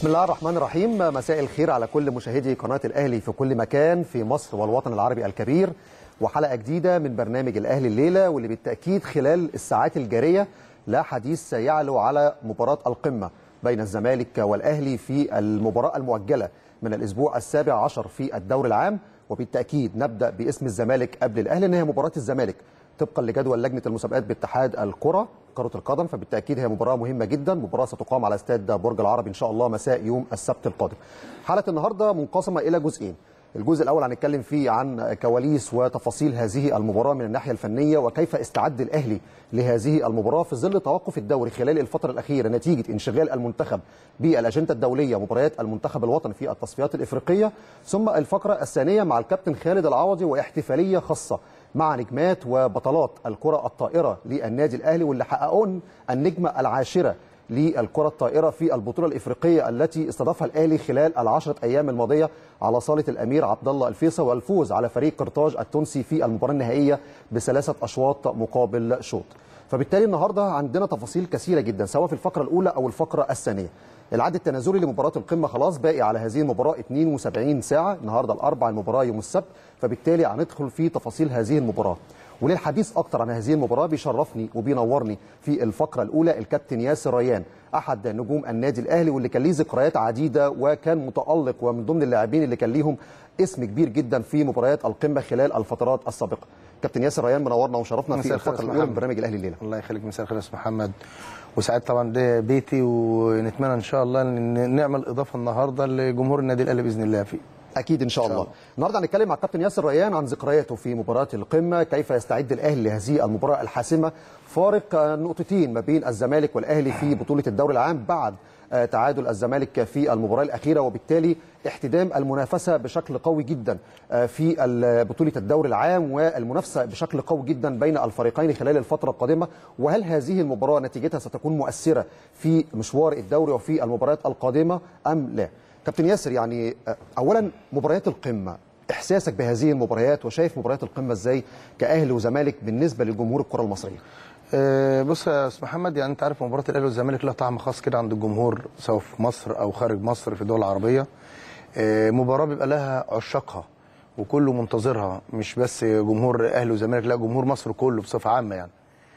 بسم الله الرحمن الرحيم مساء الخير على كل مشاهدي قناة الأهلي في كل مكان في مصر والوطن العربي الكبير وحلقة جديدة من برنامج الأهلي الليلة واللي بالتأكيد خلال الساعات الجارية لا حديث يعلو على مباراة القمة بين الزمالك والأهلي في المباراة المؤجلة من الأسبوع السابع عشر في الدور العام وبالتأكيد نبدأ باسم الزمالك قبل الأهلي إن هي مباراة الزمالك طبقا لجدول لجنه المسابقات باتحاد الكره كره القدم فبالتاكيد هي مباراه مهمه جدا مباراه ستقام على استاد برج العرب ان شاء الله مساء يوم السبت القادم حلقه النهارده منقسمه الى جزئين الجزء الاول هنتكلم فيه عن كواليس وتفاصيل هذه المباراه من الناحيه الفنيه وكيف استعد الاهلي لهذه المباراه في ظل توقف الدوري خلال الفتره الاخيره نتيجه انشغال المنتخب بالاجنده الدوليه مباريات المنتخب الوطني في التصفيات الافريقيه ثم الفقره الثانيه مع الكابتن خالد العوضي واحتفاليه خاصه مع نجمات وبطلات الكرة الطائرة للنادي الأهلي واللي حققون النجمة العاشرة للكرة الطائرة في البطولة الإفريقية التي استضافها الأهلي خلال العشرة أيام الماضية على صالة الأمير عبد الله الفيصل والفوز على فريق قرطاج التونسي في المباراة النهائية بثلاثة أشواط مقابل شوط فبالتالي النهارده عندنا تفاصيل كثيرة جدا سواء في الفقرة الأولى أو الفقرة الثانية العد التنازلي لمباراة القمة خلاص باقي على هذه المباراة 72 ساعة النهاردة الأربع المباراة يوم السبت فبالتالي هندخل في تفاصيل هذه المباراة وللحديث أكتر عن هذه المباراة بيشرفني وبينورني في الفقرة الأولى الكابتن ياسر ريان أحد نجوم النادي الأهلي واللي كان ليه ذكريات عديدة وكان متألق ومن ضمن اللاعبين اللي كان ليهم اسم كبير جدا في مباريات القمة خلال الفترات السابقة كابتن ياسر ريان منورنا وشرفنا في الفقرة الأولى من برنامج الأهلي الليلة الله يخليك مساء الخير يا استاذ محمد وسعيد طبعا ده بيتي ونتمنى ان شاء الله ان نعمل اضافه النهارده لجمهور النادي الاهلي باذن الله فيه اكيد ان شاء الله النهارده هنتكلم مع الكابتن ياسر ريان عن ذكرياته في مباراه القمه كيف يستعد الاهلي لهذه المباراه الحاسمه فارق نقطتين ما بين الزمالك والاهلي في بطوله الدوري العام بعد تعادل الزمالك في المباراه الاخيره وبالتالي احتدام المنافسه بشكل قوي جدا في بطوله الدوري العام والمنافسه بشكل قوي جدا بين الفريقين خلال الفتره القادمه وهل هذه المباراه نتيجتها ستكون مؤثره في مشوار الدوري وفي المباريات القادمه ام لا كابتن ياسر يعني اولا مباريات القمه احساسك بهذه المباريات وشايف مباريات القمه ازاي كاهلي وزمالك بالنسبه لجمهور الكره المصريه أه بص يا استاذ محمد يعني انت عارف مباراه الاهلي والزمالك لها طعم خاص كده عند الجمهور سواء في مصر او خارج مصر في الدول العربيه أه مباراه بيبقى لها عشاقها وكله منتظرها مش بس جمهور اهلي وزمالك لا جمهور مصر كله بصفه عامه يعني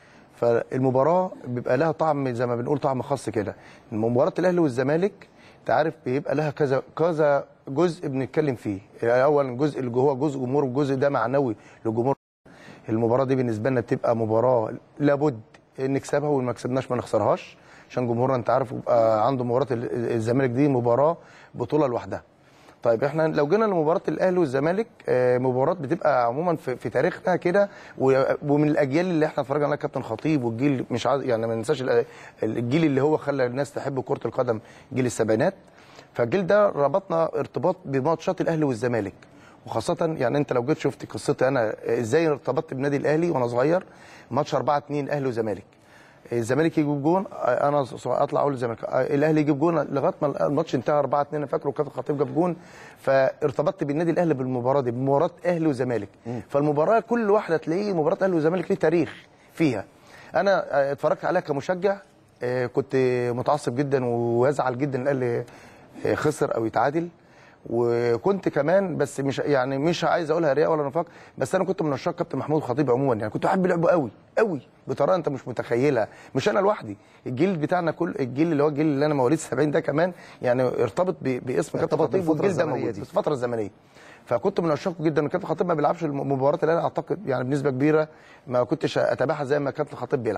فالمباراه بيبقى لها طعم زي ما بنقول طعم خاص كده مباراه الاهلي والزمالك انت عارف بيبقى لها كذا كذا جزء بنتكلم فيه الاول الجزء اللي هو جزء جمهور والجزء ده معنوي للجمهور المباراه دي بالنسبه لنا بتبقى مباراه لابد نكسبها وما كسبناش ما نخسرهاش عشان جمهورنا انت عارف يبقى عنده مباراه الزمالك دي مباراه بطوله لوحدها طيب احنا لو جينا لمباراه الاهلي والزمالك مباراه بتبقى عموما في, في تاريخنا كده ومن الاجيال اللي احنا اتفرجنا عليها كابتن خطيب والجيل مش عايز يعني ما ننساش الجيل اللي هو خلى الناس تحب كره القدم جيل السبعينات فالجيل ده ربطنا ارتباط بماتشات الاهلي والزمالك وخاصه يعني انت لو جيت شفت قصتي انا ازاي ارتبطت بالنادي الاهلي وانا صغير ماتش 4 2 اهلي وزمالك الزمالك يجيب جون انا اطلع اقول للزمالك الاهلي يجيب جون لغايه ما الماتش انتهى 4 2 انا فاكره كابتن خطيب جاب جون فارتبطت بالنادي الاهلي بالمباراه دي بمباراه اهلي وزمالك فالمباراه كل واحده تلاقيه مباراه اهلي وزمالك ليه تاريخ فيها انا اتفرجت عليها كمشجع كنت متعصب جدا وازعل جدا الاهلي خسر او يتعادل وكنت كمان بس مش يعني مش عايز اقولها رياء ولا نفاق بس انا كنت من عشاق كابتن محمود خطيب عموما يعني كنت احب لعبه قوي قوي بطريقه انت مش متخيلها مش انا لوحدي الجيل بتاعنا كل الجيل اللي هو الجيل اللي انا مواليد 70 ده كمان يعني ارتبط باسم كابتن خطيب والجيل ده موجود في الفتره الزمنيه فكنت من عشاقه جدا كابتن خطيب ما بيلعبش المباراه اللي انا اعتقد يعني بنسبه كبيره ما كنتش اتابعها زي ما كابتن خطيب بيلعب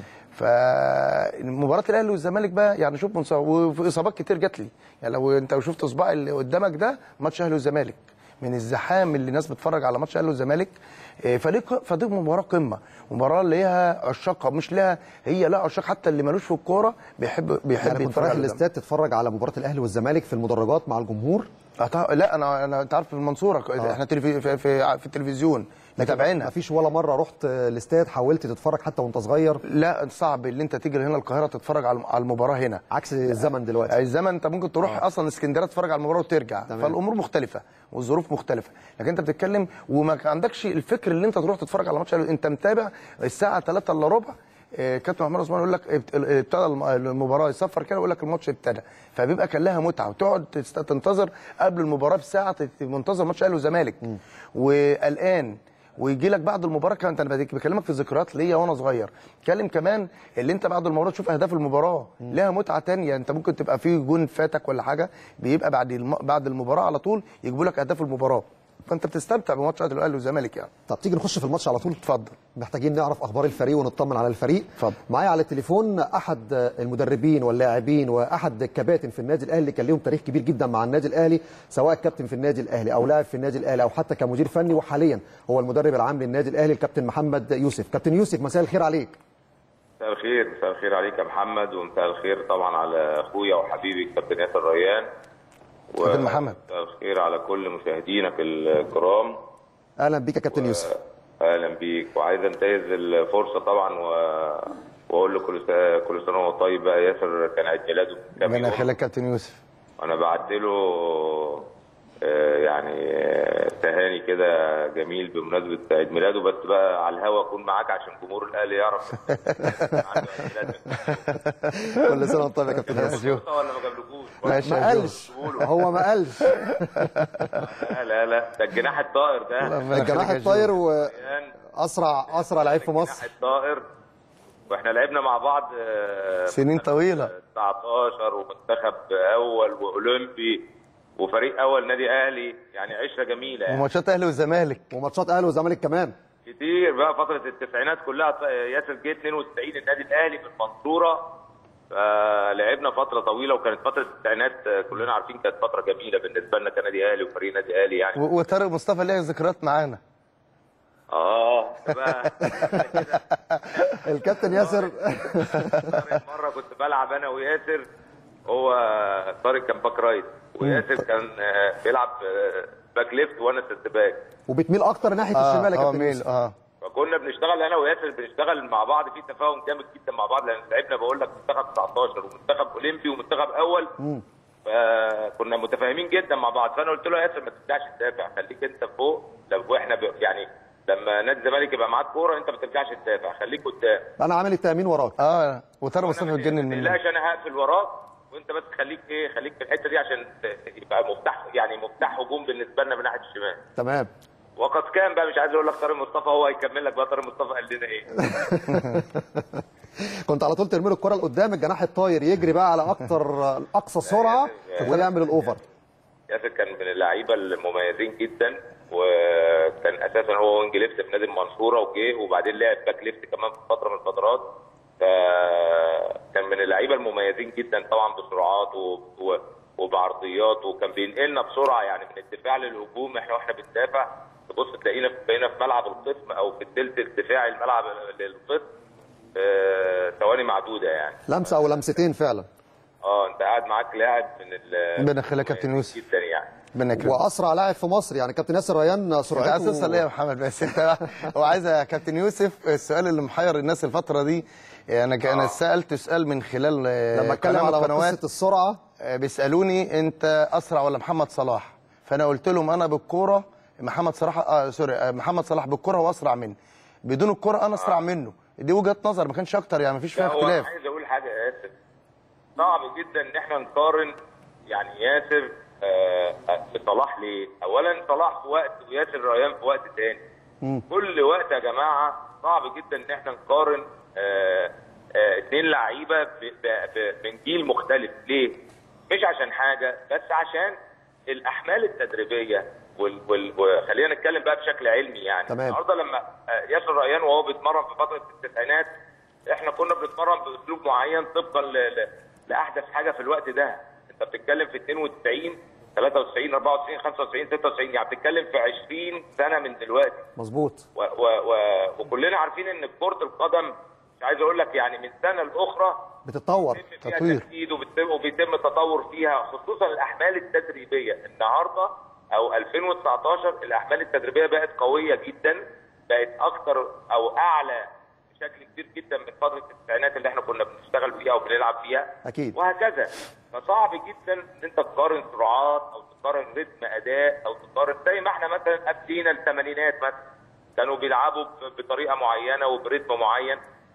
فمباراه الاهلي والزمالك بقى يعني شوف منصور وفي اصابات كتير جات لي يعني لو انت شفت صباعي اللي قدامك ده ماتش اهلي والزمالك من الزحام اللي الناس بتتفرج على ماتش الاهلي والزمالك فدي فدي مباراه قمه مباراه ليها عشاقها مش لها هي لها عشاق حتى اللي ملوش في الكوره بيحب بيحب يعني كنت رايح الاستاد تتفرج على مباراه الاهلي والزمالك في المدرجات مع الجمهور أه لا انا انا انت عارف في المنصوره آه. احنا تلفي في, في, في التلفزيون متابعينها مفيش ولا مره رحت الاستاد حاولت تتفرج حتى وانت صغير لا صعب ان انت تيجي هنا القاهره تتفرج على المباراه هنا عكس الزمن دلوقتي الزمن انت ممكن تروح آه. اصلا اسكندريه تتفرج على المباراه وترجع تمام. فالامور مختلفه والظروف مختلفه لكن انت بتتكلم وما عندكش الفكر اللي انت تروح تتفرج على ماتش انت متابع الساعه 3 الا ربع آه، كابتن محمد عثمان يقول لك ابت- ابتدى الم- المباراه يصفر كده يقول لك الماتش ابتدى فبيبقى كان لها متعه وتقعد تست- تنتظر قبل المباراه بساعه تت- منتظر ماتش الاهلي والزمالك وقلقان ويجي لك بعد المباراه كمان انا بديك- بكلمك في ذكريات ليا وانا صغير اتكلم كمان اللي انت بعد المباراه تشوف اهداف المباراه لها متعه تانية انت ممكن تبقى في جون فاتك ولا حاجه بيبقى بعد الم... بعد المباراه على طول يجيبوا لك اهداف المباراه فانت بتستمتع بماتش الاهلي والزمالك يعني طب تيجي نخش في الماتش على طول اتفضل محتاجين نعرف اخبار الفريق ونطمن على الفريق اتفضل. معايا على التليفون احد المدربين واللاعبين واحد الكباتن في النادي الاهلي كان ليهم تاريخ كبير جدا مع النادي الاهلي سواء كابتن في النادي الاهلي او لاعب في النادي الاهلي او حتى كمدير فني وحاليا هو المدرب العام للنادي الاهلي الكابتن محمد يوسف كابتن يوسف مساء الخير عليك مساء الخير مساء الخير عليك يا محمد ومساء الخير طبعا على اخويا وحبيبي الكابتن ياسر ريان و- كابتن محمد. مساء الخير على كل مشاهدينك الكرام اهلا بيك يا كابتن يوسف اهلا بيك وعايز انتهز الفرصه طبعا و... واقول له كل سنه كل سنه وهو طيب بقى ياسر كان عيد ميلاده من كام ربنا يوم. يخليك كابتن يوسف انا بعت له آه، يعني آه، تهاني كده جميل بمناسبه عيد ميلاده بس بقى على الهوا اكون معاك عشان جمهور الاهلي يعرف عنده عيد ميلاد. كل سنه وانت طيب يا كابتن يوسف شوف ولا ما جابلكوش ماشي ما يا جو. قالش هو ما قالش لا لا لا ده الجناح الطائر ده ربنا الجناح يخليك يا جو. الطاير كان واسرع اسرع لعيب في الجناح مصر الطائر واحنا لعبنا مع بعض آه، سنين طويله 19 ومنتخب اول واولمبي وفريق اول نادي اهلي يعني عشره جميله يعني وماتشات اهلي والزمالك وماتشات اهلي والزمالك كمان كتير بقى فتره التسعينات كلها ط- ياسر جه 92 النادي الاهلي في المنصوره فلعبنا فتره طويله وكانت فتره التسعينات آه، كلنا عارفين كانت فتره جميله بالنسبه لنا كنادي اهلي وفريق نادي اهلي يعني و- وطارق مصطفى ليه ذكريات معانا اه بقى الكابتن ياسر طارق مره كنت بلعب انا وياسر هو طارق كان باك رايت وياسر كان آه، بيلعب آه، باك ليفت وانا سنت باك وبتميل اكتر ناحيه الشمال يا اه كابتن ميل يوسف اه فكنا بنشتغل انا وياسر بنشتغل مع بعض في تفاهم جامد جدا مع بعض لان لعبنا بقول لك منتخب 19 ومنتخب اولمبي ومنتخب اول فكنا متفاهمين جدا مع بعض فانا قلت له يا ياسر ما ترجعش تدافع خليك انت فوق لو احنا ب... يعني لما نادي الزمالك يبقى معاك كوره انت ما ترجعش تدافع خليك قدام انا عامل التامين وراك اه وطارق مصطفى اتجنن منه لا انا هقفل وراك وانت بس خليك ايه خليك في الحته دي عشان ت- يبقى مفتاح يعني مفتاح هجوم بالنسبه لنا من ناحيه الشمال تمام وقد كان بقى مش عايز اقول لك طارق مصطفى هو هيكمل لك بقى طارق مصطفى قال لنا ايه كنت على طول ترمي له الكره لقدام الجناح الطاير يجري بقى على اكتر اقصى سرعه ويعمل الاوفر ياسر كان من اللعيبه المميزين جدا وكان اساسا هو وينج ليفت في نادي المنصوره وجه وبعدين لعب باك ليفت كمان في فتره من الفترات فكان من اللعيبه المميزين جدا طبعا بسرعات و... و... وبعرضيات وكان بينقلنا بسرعه يعني من الدفاع للهجوم احنا واحنا بندافع تبص تلاقينا في- بقينا في ملعب الخصم او في الثلث الدفاعي الملعب للخصم آه، ثواني معدوده يعني لمسه او لمستين فعلا اه انت قاعد معاك لاعب من ال ربنا يخليك يا كابتن يوسف جدا يعني ربنا يكرمك واسرع لاعب في مصر يعني كابتن ياسر ريان انت عايز سرعته توصل ليه يا محمد بس انت هو عايز يا كابتن يوسف السؤال اللي محير الناس الفتره دي انا ك- انا سالت سؤال من خلال آه، لما اتكلم قناة من على القنوات قصه السرعه آه، بيسالوني انت اسرع ولا محمد صلاح فانا قلت لهم انا بالكوره محمد صلاح آه سوري آه محمد صلاح بالكوره هو اسرع مني بدون الكوره انا اسرع منه دي وجهه نظر ما كانش اكتر يعني مفيش فيها لا، هو اختلاف عايز اقول حاجه يا ياسر صعب جدا ان احنا نقارن يعني ياسر آه، آه، بصلاح ليه؟ اولا صلاح في وقت وياسر ريان في وقت تاني. كل وقت يا جماعه صعب جدا ان احنا نقارن آه، آه، اتنين لعيبه ب- ب- ب- من جيل مختلف، ليه؟ مش عشان حاجه بس عشان الاحمال التدريبيه وال... وال... وخلينا نتكلم بقى بشكل علمي يعني تمام. النهارده لما آه، ياسر ريان وهو بيتمرن في فتره التسعينات احنا كنا بنتمرن باسلوب معين طبقا ل... ل... لاحدث حاجه في الوقت ده انت بتتكلم في 92 93 94 95 96 يعني بتتكلم في 20 سنه من دلوقتي مظبوط و... و... و... وكلنا عارفين ان كره القدم مش عايز اقول لك يعني من سنه لاخرى بتتطور بيتم فيها تطوير. تجديد وبيتم, وبيتم التطور فيها خصوصا الاحمال التدريبيه النهارده او 2019 الاحمال التدريبيه بقت قويه جدا بقت اكتر او اعلى بشكل كبير جدا من فتره التسعينات اللي احنا كنا بنشتغل فيها او بنلعب فيها أكيد. وهكذا فصعب جدا ان انت تقارن سرعات او تقارن رتم اداء او تقارن زي ما احنا مثلا قبلينا الثمانينات مثلا كانوا بيلعبوا ب- بطريقه معينه وبرتم معين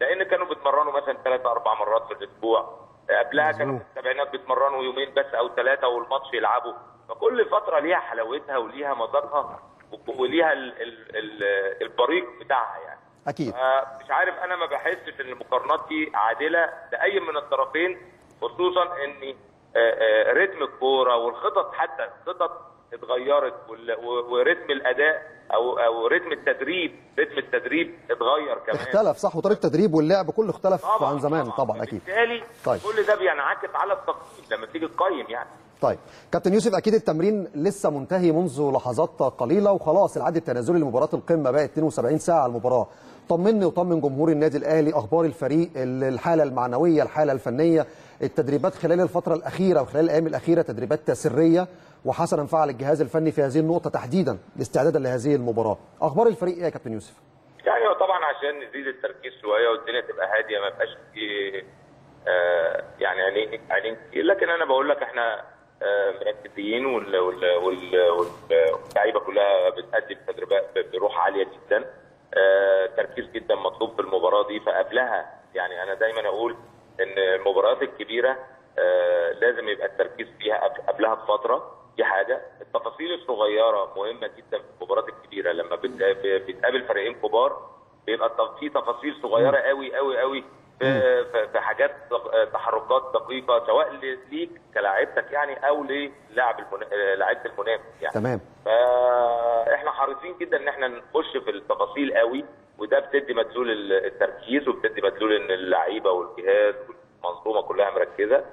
لان كانوا بيتمرنوا مثلا ثلاث اربع مرات في الاسبوع قبلها كانوا في السبعينات بيتمرنوا يومين بس او ثلاثه والماتش يلعبوا فكل فتره ليها حلاوتها وليها مذاقها وليها ال ال ال البريق بتاعها يعني اكيد مش عارف انا ما بحسش ان المقارنات دي عادله لاي من الطرفين خصوصا ان آه، آه، رتم الكوره والخطط حتى الخطط اتغيرت وال- و- ورتم الاداء او او رتم التدريب رتم التدريب اتغير كمان اختلف صح وطريقه التدريب واللعب كله اختلف عن زمان طبعا اكيد بالتالي طيب. كل ده بينعكس على التقييم لما تيجي تقيم يعني طيب كابتن يوسف اكيد التمرين لسه منتهي منذ لحظات قليله وخلاص العد التنازلي لمباراه القمه بقى 72 ساعه على المباراه طمني وطمن جمهور النادي الاهلي اخبار الفريق ال- الحاله المعنويه الحاله الفنيه التدريبات خلال الفتره الاخيره وخلال الايام الاخيره تدريبات سريه وحسنا فعل الجهاز الفني في هذه النقطه تحديدا استعدادا لهذه المباراه اخبار الفريق ايه يا كابتن يوسف يعني هو طبعا عشان نزيد التركيز شويه والدنيا تبقى هاديه ما يبقاش في آه يعني يعني يعني كتير. لكن انا بقول لك احنا آه مركزين وال- وال- وال- وال- واللعيبه كلها بتأدي التدريبات ب- بروح عاليه جدا آه تركيز جدا مطلوب في المباراه دي فقبلها يعني انا دايما اقول ان المباريات الكبيره آه لازم يبقى التركيز فيها قبل- قبلها بفتره دي حاجه التفاصيل الصغيره مهمه جدا في المباريات الكبيره لما بت- بتقابل فريقين كبار بيبقى الت- في تفاصيل صغيره قوي قوي قوي في في- في حاجات دق- تحركات دقيقه سواء ل- ليك كلاعبتك يعني او للاعب المنا- لعيبه المنافس يعني تمام فاحنا حريصين جدا ان احنا نخش في التفاصيل قوي وده بتدي مدلول ال- التركيز وبتدي مدلول ان اللعيبه والجهاز والمنظومه كلها مركزه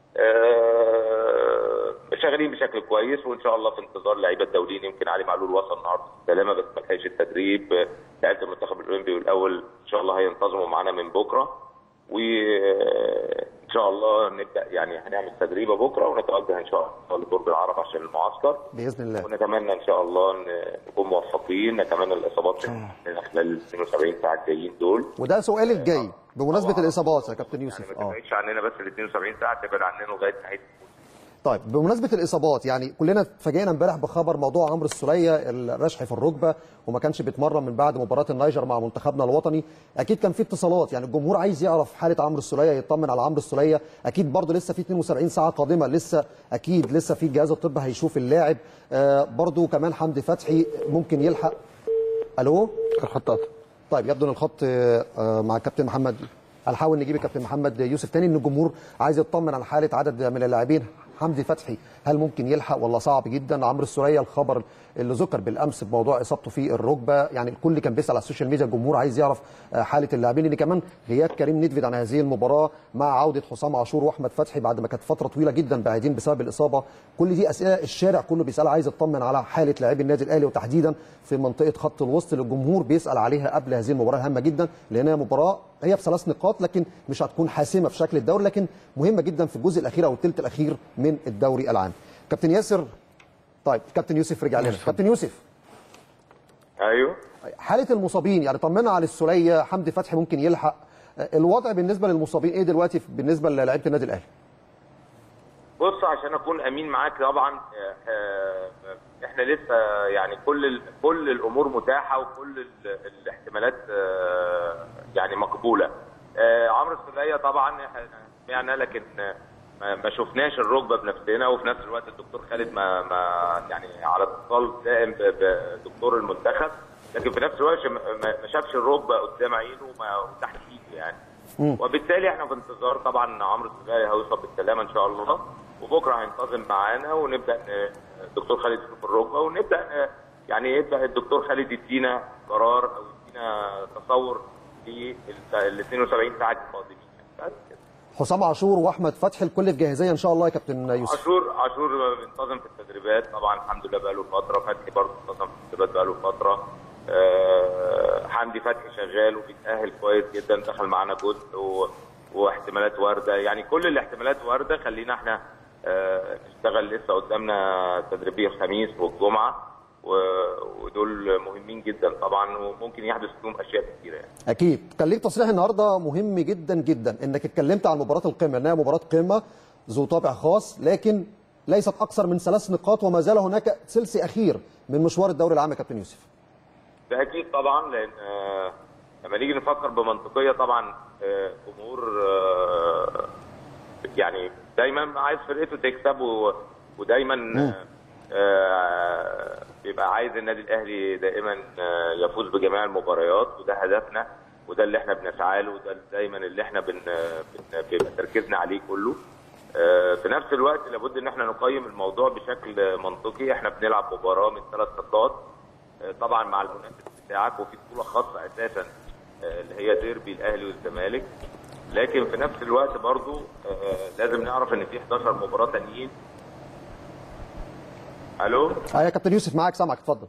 آه، شغالين بشكل كويس وان شاء الله في انتظار اللعيبه الدوليين يمكن علي معلول وصل النهارده بالسلامه بس ما لحقش التدريب آه، لعيبه المنتخب الاولمبي والاول ان شاء الله هينتظموا معانا من بكره وان شاء الله نبدا يعني هنعمل تدريبه بكره ونتوجه ان شاء الله لبرج العرب عشان المعسكر باذن الله ونتمنى ان شاء الله ان نكون موفقين نتمنى الاصابات تنقلنا خلال ال 72 ساعه الجايين دول وده سؤالي الجاي بمناسبه الاصابات يا كابتن يوسف يعني ما تبعدش عننا بس ال 72 ساعه تبعد عننا لغايه نهايه طيب بمناسبه الاصابات يعني كلنا اتفاجئنا امبارح بخبر موضوع عمرو السوليه الرشح في الركبه وما كانش بيتمرن من بعد مباراه النيجر مع منتخبنا الوطني اكيد كان في اتصالات يعني الجمهور عايز يعرف حاله عمرو السوليه يطمن على عمرو السوليه اكيد برضه لسه في 72 ساعه قادمه لسه اكيد لسه في جهاز الطب هيشوف اللاعب آه برضه كمان حمدي فتحي ممكن يلحق الو الخطاط طيب يبدو ان الخط آه، آه، مع الكابتن محمد هنحاول نجيب الكابتن محمد يوسف تاني ان الجمهور عايز يطمن على حاله عدد من اللاعبين حمدي فتحي هل ممكن يلحق ولا صعب جدا عمرو السوليه الخبر اللي ذكر بالامس بموضوع اصابته في الركبه يعني الكل كان بيسال على السوشيال ميديا الجمهور عايز يعرف آه، حاله اللاعبين لان كمان غياب كريم نيدفيد عن هذه المباراه مع عوده حسام عاشور واحمد فتحي بعد ما كانت فتره طويله جدا بعيدين بسبب الاصابه كل دي اسئله الشارع كله بيسال عايز يطمن على حاله لاعبي النادي الاهلي وتحديدا في منطقه خط الوسط اللي الجمهور بيسال عليها قبل هذه المباراه الهامه جدا لانها مباراه هي بثلاث نقاط لكن مش هتكون حاسمه في شكل الدوري لكن مهمه جدا في الجزء الاخير او الثلث الاخير من الدوري العام كابتن ياسر طيب كابتن يوسف رجع لنا كابتن يوسف ايوه حاله المصابين يعني طمنا على السوليه حمدي فتحي ممكن يلحق الوضع بالنسبه للمصابين ايه دلوقتي بالنسبه للاعيبه النادي الاهلي بص عشان اكون امين معاك طبعا آه، آه، احنا لسه يعني كل ال- كل الامور متاحه وكل ال- الاحتمالات آه، يعني مقبوله آه، عمرو السوليه طبعا احنا سمعنا لكن ما ما شفناش الركبه بنفسنا وفي نفس الوقت الدكتور خالد ما ما يعني على اتصال دائم ب- بدكتور المنتخب لكن في نفس الوقت ما ما شافش الركبه قدام عينه وما- وتحت ايده يعني وبالتالي احنا في انتظار طبعا عمرو السوليه هيوصل بالسلامه ان شاء الله وبكره هينتظم معانا ونبدا ن- الدكتور خالد يشوف الركبه ونبدا ن- يعني يبدا الدكتور خالد يدينا قرار او يدينا تصور في ال 72 ساعه القادمين بس كده. حسام عاشور واحمد فتحي الكل في جاهزيه ان شاء الله يا كابتن يوسف عاشور عاشور منتظم في التدريبات طبعا الحمد لله بقى له فتره فتحي برضه منتظم في التدريبات بقى له فتره آه، حمدي فتحي شغال وبيتاهل كويس جدا دخل معانا جزء و... واحتمالات وارده يعني كل الاحتمالات وارده خلينا احنا آه، نشتغل لسه قدامنا تدريبيه الخميس والجمعه و... ودول مهمين جدا طبعا وممكن يحدث فيهم اشياء كثيره يعني. اكيد كان ليك تصريح النهارده مهم جدا جدا انك اتكلمت عن مباراه القمه انها مباراه قمه ذو طابع خاص لكن ليست اكثر من ثلاث نقاط وما زال هناك ثلث اخير من مشوار الدوري العام يا كابتن يوسف ده اكيد طبعا لان آه، لما نيجي نفكر بمنطقيه طبعا آه، جمهور آه، يعني دايما عايز فرقته تكسب و- ودايما آه، آه، بيبقى عايز النادي الاهلي دائما آه، يفوز بجميع المباريات وده هدفنا وده اللي احنا بنسعى له وده دايما اللي احنا بن بن- بيبقى تركيزنا عليه كله آه، في نفس الوقت لابد ان احنا نقيم الموضوع بشكل منطقي احنا بنلعب مباراه من ثلاث نقاط آه، طبعا مع المنافس بتاعك وفي بطوله خاصه اساسا آه، اللي هي ديربي الاهلي والزمالك لكن في نفس الوقت برضو آه، لازم نعرف ان في 11 مباراه تانيين الو اه يا كابتن يوسف معاك سامعك اتفضل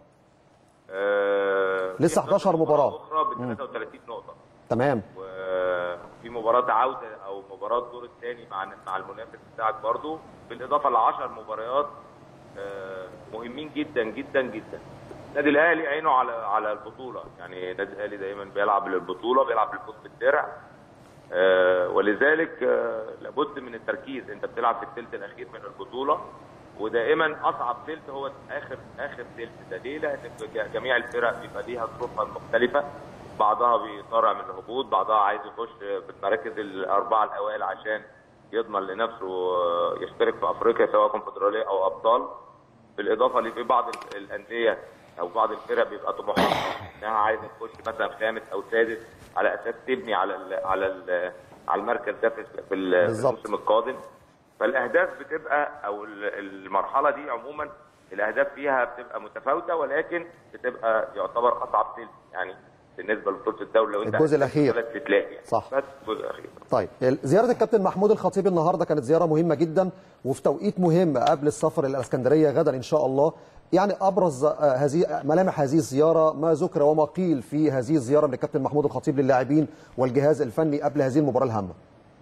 آه، في لسه 11 مباراة. اخرى ب 33 نقطه تمام وفي مباراة عودة أو مباراة الدور الثاني مع مع المنافس بتاعك برضو بالإضافة ل 10 مباريات آه، مهمين جدا جدا جدا. النادي الأهلي عينه على على البطولة، يعني النادي الأهلي دايما بيلعب للبطولة بيلعب للفوز بالدرع. آه، ولذلك آه، لابد من التركيز، أنت بتلعب في الثلث الأخير من البطولة ودائما أصعب ثلث هو آخر آخر ثلث ده ليه؟ لأن جميع الفرق بيبقى ليها ظروفها المختلفة بعضها بيطالع من الهبوط بعضها عايز يخش في المراكز الاربعه الاوائل عشان يضمن لنفسه آه، يشترك في افريقيا سواء كونفدراليه او ابطال بالاضافه لفي بعض ال- الانديه او بعض الفرق بيبقى طموحاتها انها عايزه تخش مثلا خامس او سادس على اساس تبني على ال على ال على المركز ده في في ال- في بالظبط. الموسم القادم فالاهداف بتبقى او ال- المرحله دي عموما الاهداف فيها بتبقى متفاوته ولكن بتبقى يعتبر اصعب ثلث يعني بالنسبه لبطوله الدوري لو انت الجزء الأخير. ثلاث تلاقي يعني. صح. بس الجزء الاخير طيب زياره الكابتن محمود الخطيب النهارده كانت زياره مهمه جدا وفي توقيت مهم قبل السفر الى الاسكندريه غدا ان شاء الله يعني ابرز آه، هذه ملامح هذه الزياره ما ذكر وما قيل في هذه الزياره من الكابتن محمود الخطيب للاعبين والجهاز الفني قبل هذه المباراه الهامه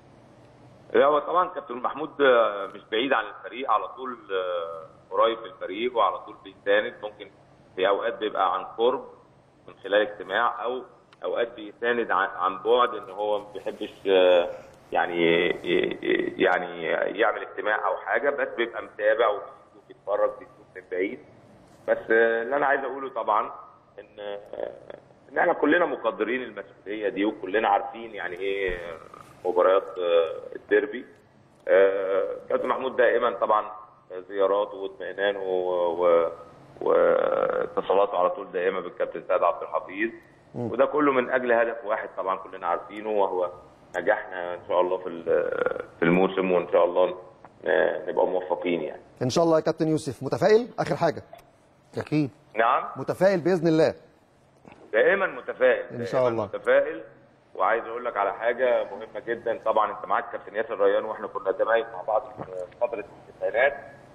لا هو طبعا كابتن محمود آه، مش بعيد عن الفريق على طول آه، قريب من الفريق وعلى طول بيساند ممكن في اوقات بيبقى عن قرب من خلال اجتماع او اوقات بيساند عن عن بعد ان هو ما بيحبش آه، يعني ي- يعني يعمل اجتماع او حاجه بس بيبقى متابع وبيشوف بيتفرج بيشوف من بعيد بس آه، اللي انا عايز اقوله طبعا ان آه، ان احنا كلنا مقدرين المسؤوليه دي وكلنا عارفين يعني ايه مباريات آه، الديربي آه، كابتن محمود دائما طبعا زياراته واطمئنانه و- و- واتصالاته على طول دائما بالكابتن سيد عبد الحفيظ وده كله من اجل هدف واحد طبعا كلنا عارفينه وهو نجاحنا ان شاء الله في ال- في الموسم وان شاء الله ن- نبقى موفقين يعني ان شاء الله يا كابتن يوسف متفائل اخر حاجه اكيد نعم متفائل باذن الله دائما متفائل إن شاء دائماً الله. متفائل وعايز اقول لك على حاجه مهمه جدا طبعا انت معاك كابتن ياسر ريان واحنا كنا زمايل مع بعض في فتره التسعينات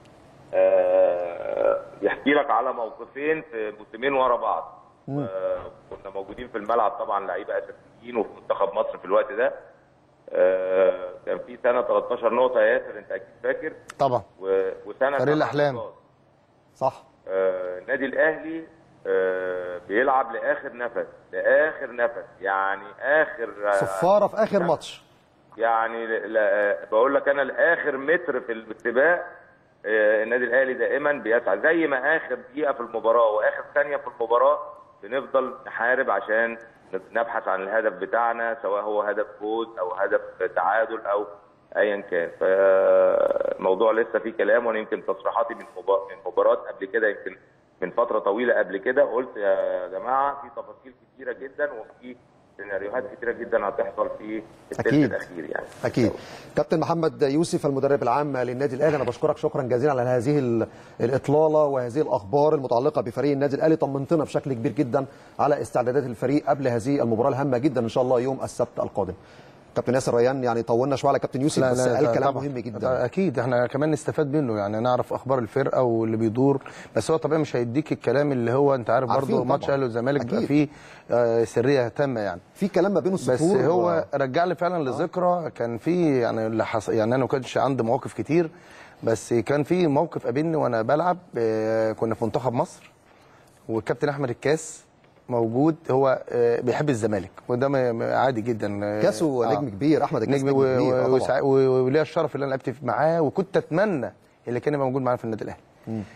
آه، يحكي لك على موقفين في موسمين ورا بعض آه، كنا موجودين في الملعب طبعا لعيبه اساسيين وفي منتخب مصر في الوقت ده آه، كان في سنه 13 نقطه يا ياسر انت اكيد فاكر طبعا و- وسنه فريق سبع الأحلام. نقاط. صح آه، النادي الاهلي آه، بيلعب لاخر نفس لاخر نفس يعني اخر آه، صفاره في اخر ماتش يعني ل- ل- بقول لك انا لاخر متر في السباق آه، النادي الاهلي دائما بيسعى زي ما اخر دقيقه في المباراه واخر ثانيه في المباراه بنفضل نحارب عشان نبحث عن الهدف بتاعنا سواء هو هدف فوز او هدف تعادل او ايا كان فالموضوع لسه فيه كلام وانا يمكن تصريحاتي من مبا- من مباراه قبل كده يمكن من فتره طويله قبل كده قلت يا جماعه في تفاصيل كتيره جدا وفي سيناريوهات كتيره جدا هتحصل في الثلث أكيد. الاخير يعني اكيد كابتن محمد يوسف المدرب العام للنادي الاهلي انا بشكرك شكرا جزيلا على هذه ال- الاطلاله وهذه الاخبار المتعلقه بفريق النادي الاهلي طمنتنا بشكل كبير جدا على استعدادات الفريق قبل هذه المباراه الهامه جدا ان شاء الله يوم السبت القادم كابتن ياسر ريان يعني طولنا شويه على كابتن يوسف بس قال كلام طبعاً. مهم جدا اكيد احنا كمان نستفاد منه يعني نعرف اخبار الفرقه واللي بيدور بس هو طبيعي مش هيديك الكلام اللي هو انت عارف عارفين برضه ماتش طبعاً. اهلي والزمالك بيبقى أكيد. فيه آه، سريه تامه يعني في كلام ما بين بس السطور هو رجع لي فعلا لذكرى كان في يعني اللي حص... يعني انا ما كانش عندي مواقف كتير بس كان في موقف قابلني وانا بلعب آه، كنا في منتخب مصر والكابتن احمد الكاس موجود هو آه، بيحب الزمالك وده م- م- عادي جدا آه، كاسو آه. نجم كبير احمد الكاس نجم نجم و- كبير آه و- طبعاً. وسع- و- وليا الشرف اللي انا لعبت معاه وكنت اتمنى اللي كان يبقى موجود معانا في النادي الاهلي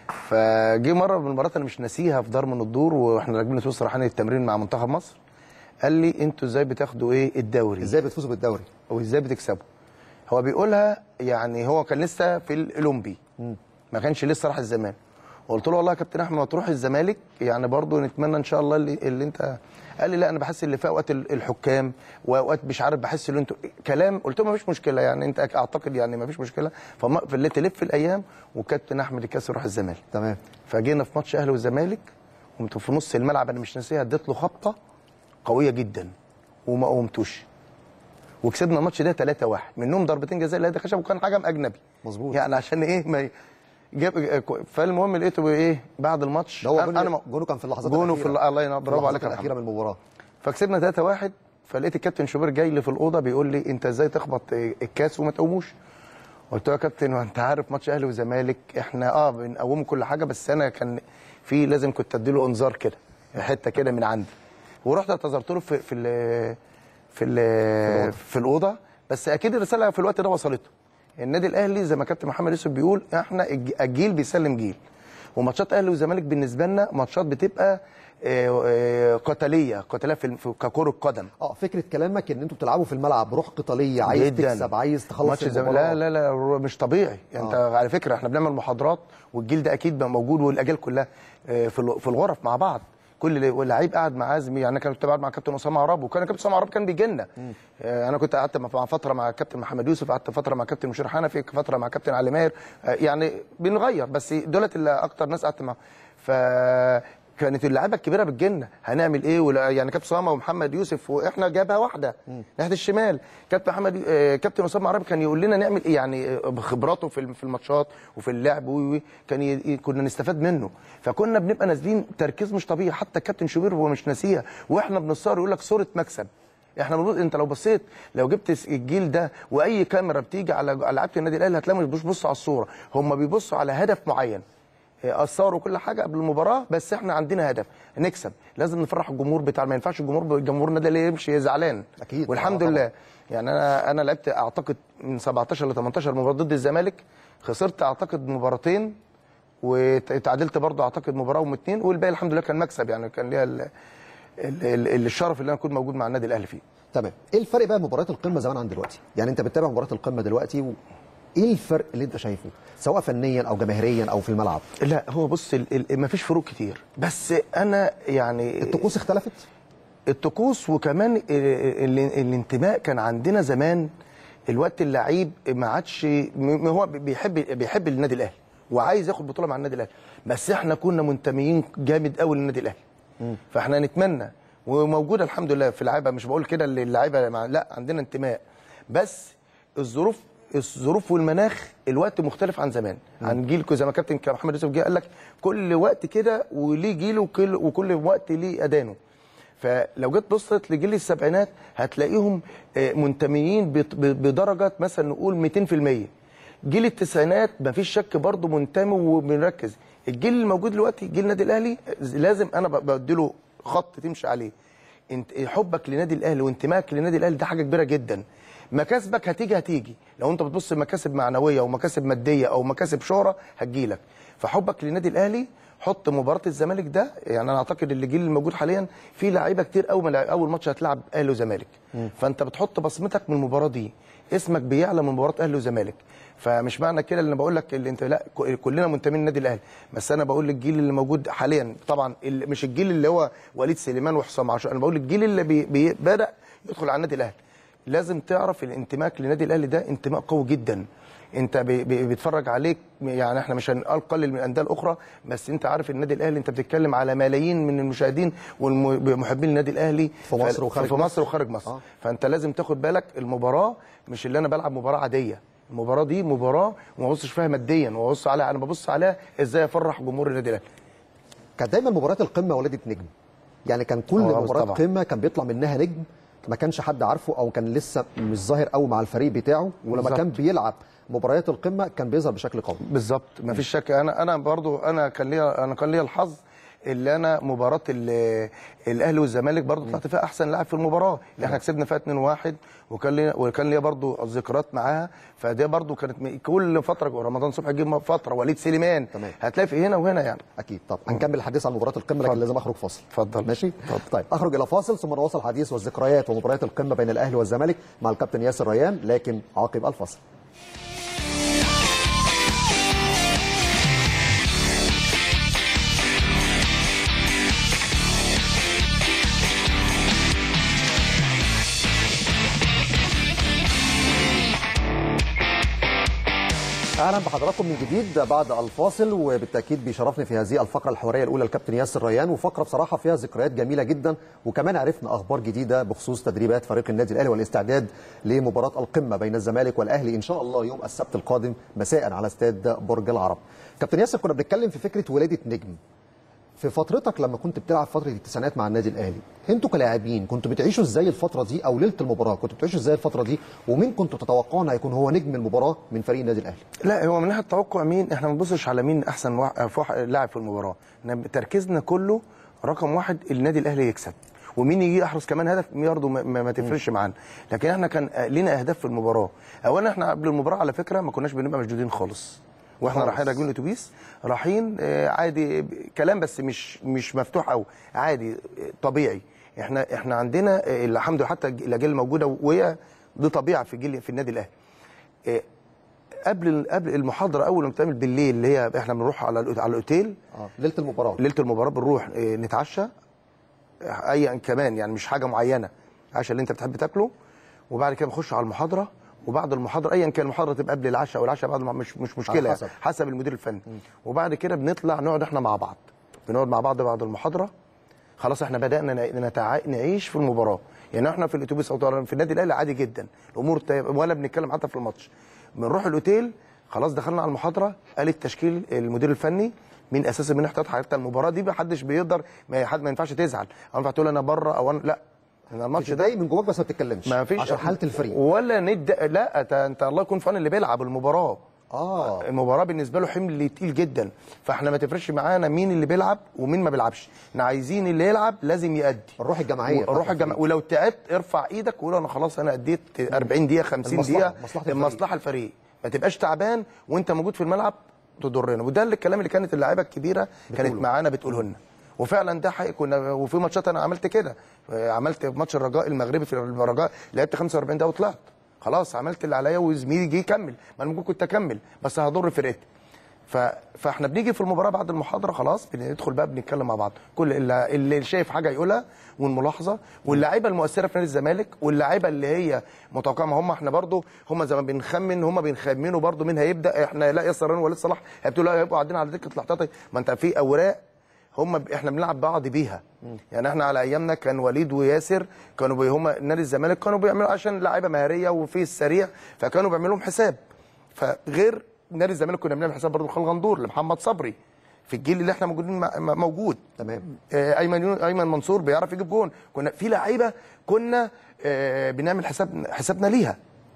فجه مره من المرات انا مش ناسيها في دار من الدور واحنا راكبين سويس رايحين التمرين مع منتخب مصر قال لي انتوا ازاي بتاخدوا ايه الدوري ازاي بتفوزوا بالدوري وازاي بتكسبوا هو بيقولها يعني هو كان لسه في الاولمبي ما كانش لسه راح الزمالك قلت له والله يا كابتن احمد ما تروح الزمالك يعني برضو نتمنى ان شاء الله اللي, اللي انت قال لي لا انا بحس اللي في اوقات ال- الحكام واوقات مش عارف بحس اللي انتوا كلام قلت له ما فيش مشكله يعني انت اعتقد يعني ما فيش مشكله فما في اللي تلف الايام وكابتن احمد الكاس يروح الزمالك تمام فجينا في ماتش اهلي والزمالك قمت في نص الملعب انا مش ناسيها اديت له خبطه قويه جدا وما قومتوش وكسبنا الماتش ده 3-1 منهم ضربتين جزاء لهادي خشب وكان حكم اجنبي مظبوط. يعني عشان ايه ما ي- جاب فالمهم لقيته ايه بعد الماتش ده هو أنا- جونه, انا جونه كان في اللحظات جونه الأخيرة. في ال- الله ينور في برافو عليك اللحظات يا الاخيره محمد من المباراه فكسبنا 3-1 فلقيت الكابتن شوبير جاي لي في الاوضه بيقول لي انت ازاي تخبط الكاس وما تقوموش قلت له يا كابتن وانت عارف ماتش اهلي وزمالك احنا اه بنقومه كل حاجه بس انا كان في لازم كنت اديله انذار كده حته كده من عندي ورحت اعتذرت له في في ال في ال في الاوضه بس اكيد الرساله في الوقت ده وصلته النادي الاهلي زي ما كابتن محمد يوسف بيقول احنا الج- الجيل بيسلم جيل وماتشات اهلي وزمالك بالنسبه لنا ماتشات بتبقى آه، آه، قتاليه قتاليه في في- ككره قدم اه فكره كلامك ان انتوا بتلعبوا في الملعب بروح قتاليه عايز جداً. تكسب عايز تخلص ماتش الزمالك المباراه لا لا لا مش طبيعي يعني انت على فكره احنا بنعمل محاضرات والجيل ده اكيد بقى موجود والاجيال كلها آه، في ال- في الغرف مع بعض كل لعيب قاعد معاه زميلي يعني انا كنت قاعد مع كابتن اسامه عراب وكان كابتن اسامه عراب كان بيجي لنا آه، انا كنت قعدت مع فتره مع كابتن محمد يوسف قعدت فتره مع كابتن مشير حنفي فتره مع كابتن علي ماهر آه، يعني بنغير بس دولت اللي اكتر ناس قعدت معاهم ف كانت اللعيبه الكبيره بتجيلنا هنعمل ايه ولا يعني كابتن اسامه ومحمد يوسف واحنا جابها واحده ناحيه الشمال كابتن محمد آه، كابتن اسامه عربي كان يقول لنا نعمل ايه يعني آه، بخبراته في الم- في الماتشات وفي اللعب وي- وي، كان ي- ي- كنا نستفاد منه فكنا بنبقى نازلين تركيز مش طبيعي حتى الكابتن شوبير هو مش ناسيها واحنا بنصار يقول لك صوره مكسب احنا بنقول انت لو بصيت لو جبت س- الجيل ده واي كاميرا بتيجي على على لعيبه النادي الاهلي هتلاقيهم مش بيبصوا على الصوره هم بيبصوا على هدف معين اثروا كل حاجه قبل المباراه بس احنا عندنا هدف نكسب لازم نفرح الجمهور بتاع ما ينفعش الجمهور جمهور النادي الاهلي يمشي زعلان أكيد. والحمد آه طبعاً. لله يعني انا انا لعبت اعتقد من 17 ل 18 مباراه ضد الزمالك خسرت اعتقد مباراتين وتعادلت برضه اعتقد مباراه واتنين والباقي الحمد لله كان مكسب يعني كان ليا ال- ال- ال- الشرف اللي انا اكون موجود مع النادي الاهلي فيه تمام ايه الفرق بقى مباريات القمه زمان عن دلوقتي يعني انت بتتابع مباريات القمه دلوقتي و... ايه الفرق اللي انت شايفه سواء فنيا او جماهيريا او في الملعب لا هو بص ما فيش فروق كتير بس انا يعني الطقوس اختلفت الطقوس وكمان ال- ال- الانتماء كان عندنا زمان الوقت اللعيب ما عادش م- هو بيحب بيحب النادي الاهلي وعايز ياخد بطوله مع النادي الاهلي بس احنا كنا منتميين جامد قوي للنادي الاهلي فاحنا نتمنى وموجوده الحمد لله في اللعيبه مش بقول كده اللي اللعيبه مع- لا عندنا انتماء بس الظروف الظروف والمناخ الوقت مختلف عن زمان عن جيل زي ما كابتن محمد يوسف جه قال لك كل وقت كده وليه جيله وكل وكل وقت ليه اذانه فلو جيت بصيت لجيل السبعينات هتلاقيهم آه، منتميين بت- ب- بدرجه مثلا نقول 200% جيل التسعينات مفيش شك برضه منتمي وبنركز الجيل الموجود دلوقتي جيل النادي الاهلي لازم انا ب- بديله خط تمشي عليه انت حبك لنادي الاهلي وانتمائك لنادي الاهلي ده حاجه كبيره جدا مكاسبك هتيجي هتيجي لو انت بتبص مكاسب معنويه او مكاسب ماديه او مكاسب شهره هتجيلك فحبك للنادي الاهلي حط مباراه الزمالك ده يعني انا اعتقد اللي الجيل الموجود حاليا في لعيبه كتير قوي من اول ماتش هتلعب اهلي وزمالك فانت بتحط بصمتك من المباراه دي اسمك بيعلى من مباراه اهلي وزمالك فمش معنى كده اللي انا بقول لك اللي انت لا ك- كلنا منتمين للنادي الاهلي بس انا بقول للجيل اللي موجود حاليا طبعا ال- مش الجيل اللي هو وليد سليمان وحسام عاشور انا بقول الجيل اللي بي بي بدا يدخل على النادي الاهلي لازم تعرف الانتماء للنادي الاهلي ده انتماء قوي جدا انت بي- بي- بيتفرج عليك يعني احنا مش هنقلل من الانديه الاخرى بس انت عارف النادي الاهلي انت بتتكلم على ملايين من المشاهدين والمحبين للنادي الاهلي في مصر ف- وخارج في مصر. مصر وخارج مصر آه. آه. فانت لازم تاخد بالك المباراه مش اللي انا بلعب مباراه عاديه المباراه دي مباراه وما ببصش فيها ماديا وببص عليها انا ببص عليها ازاي افرح جمهور النادي الاهلي كانت دايما مباريات القمه ولدت نجم يعني كان كل آه، مباراه طبعاً. قمه كان بيطلع منها نجم ما كانش حد عارفه او كان لسه مش ظاهر قوي مع الفريق بتاعه ولما بالظبط. كان بيلعب مباريات القمه كان بيظهر بشكل قوي بالظبط مفيش شك انا انا برضو انا كان ليا انا كان ليا الحظ اللي انا مباراه ال- الاهلي والزمالك برضو طلعت فيها احسن لاعب في المباراه اللي احنا كسبنا فيها 2-1 وكان لي وكان ليا برضو ذكريات معاها فدي برضو كانت م- كل فتره رمضان صبحي جه فتره وليد سليمان تمام. هتلاقي في هنا وهنا يعني اكيد طب هنكمل الحديث عن مباراه القمه لكن اتفضل. لازم اخرج فاصل اتفضل. ماشي اتفضل. طيب اخرج الى فاصل ثم نواصل الحديث والذكريات ومباريات القمه بين الاهلي والزمالك مع الكابتن ياسر ريان لكن عقب الفاصل اهلا بحضراتكم من جديد بعد الفاصل وبالتاكيد بيشرفني في هذه الفقره الحواريه الاولى الكابتن ياسر ريان وفقره بصراحه فيها ذكريات جميله جدا وكمان عرفنا اخبار جديده بخصوص تدريبات فريق النادي الاهلي والاستعداد لمباراه القمه بين الزمالك والاهلي ان شاء الله يوم السبت القادم مساء على استاد برج العرب. كابتن ياسر كنا بنتكلم في فكره ولاده نجم في فترتك لما كنت بتلعب فتره التسعينات مع النادي الاهلي انتوا كلاعبين كنتوا بتعيشوا ازاي الفتره دي او ليله المباراه كنتوا بتعيشوا ازاي الفتره دي ومين كنتوا تتوقعون هيكون هو نجم المباراه من فريق النادي الاهلي لا هو من ناحيه توقع مين احنا ما بنبصش على مين احسن وا- فوح- لاعب في المباراه إحنا تركيزنا كله رقم واحد النادي الاهلي يكسب ومين يجي يحرز كمان هدف برضه ما, ما, ما تفرقش معانا لكن احنا كان لنا اهداف في المباراه اولا احنا قبل المباراه على فكره ما كناش بنبقى مشدودين خالص واحنا خالص. رايحين راكبين الاتوبيس رايحين آه، عادي ب- كلام بس مش مش مفتوح قوي عادي آه، طبيعي احنا احنا عندنا آه، الحمد لله حتى الاجيال الموجوده وهي دي طبيعه في الجيل في النادي الاهلي آه، قبل قبل المحاضره اول ما بتعمل بالليل اللي هي احنا بنروح على الأوت- على الاوتيل اه ليله المباراه ليله المباراه بنروح آه، نتعشى آه، ايا كمان يعني مش حاجه معينه عشاء اللي انت بتحب تاكله وبعد كده بنخش على المحاضره وبعد المحاضره ايا كان المحاضره تبقى قبل العشاء او العشاء بعد ما مش مش مشكله حسب. حسب, حسب المدير الفني وبعد كده بنطلع نقعد احنا مع بعض بنقعد مع بعض بعد المحاضره خلاص احنا بدانا ن- نتع... نعيش في المباراه يعني احنا في الاتوبيس او في النادي الاهلي عادي جدا الامور ت... ولا بنتكلم حتى في الماتش بنروح الاوتيل خلاص دخلنا على المحاضره قال التشكيل المدير الفني مين اساسا من احتياط حتى المباراه دي ما حدش بيقدر ما حد ما ينفعش تزعل او ينفع تقول انا بره او انا لا أنا الماتش ده بتضايق من جواك بس ما بتتكلمش ما فيش عشان حاله الفريق ولا ند لا انت, انت الله يكون في عون اللي بيلعب المباراه اه المباراه بالنسبه له حمل تقيل جدا فاحنا ما تفرقش معانا مين اللي بيلعب ومين ما بيلعبش احنا عايزين اللي يلعب لازم يأدي الروح الجماعيه الروح بتاعت الجماعيه ولو تعبت ارفع ايدك وقول انا خلاص انا اديت 40 دقيقه 50 المصلحة- دقيقه مصلحة الفريق. المصلحه الفريق ما تبقاش تعبان وانت موجود في الملعب تضرنا وده اللي الكلام اللي كانت اللاعيبه الكبيره كانت بتقوله. معانا بتقوله لنا وفعلا ده حقيقي كنا وفي ماتشات انا عملت كده عملت في ماتش الرجاء المغربي في الرجاء لعبت 45 دقيقه وطلعت خلاص عملت اللي عليا وزميلي جه يكمل ما انا ممكن كنت اكمل بس هضر فرقتي ف... فاحنا بنيجي في المباراه بعد المحاضره خلاص بندخل بقى بنتكلم مع بعض كل اللي, اللي شايف حاجه يقولها والملاحظه واللاعيبه المؤثره في نادي الزمالك واللاعيبه اللي هي متوقعه ما هم احنا برضو هم زي ما بنخمن هم بنخمنوا برضو مين هيبدا احنا لا ياسر رن وليد صلاح هيبتدوا لا هيبقوا قاعدين على دكه الاحتياطي ما انت في اوراق هم ب... احنا بنلعب بعض بيها يعني احنا على ايامنا كان وليد وياسر كانوا بي... هم نادي الزمالك كانوا بيعملوا عشان لعيبه مهاريه وفي السريع فكانوا بيعملوا لهم حساب فغير نادي الزمالك كنا بنعمل حساب برضه خالد غندور لمحمد صبري في الجيل اللي احنا موجودين مع- م- موجود تمام آه، ايمن يونس ايمن منصور بيعرف يجيب جون كنا في لعيبه كنا آه، بنعمل حساب حسابنا ليها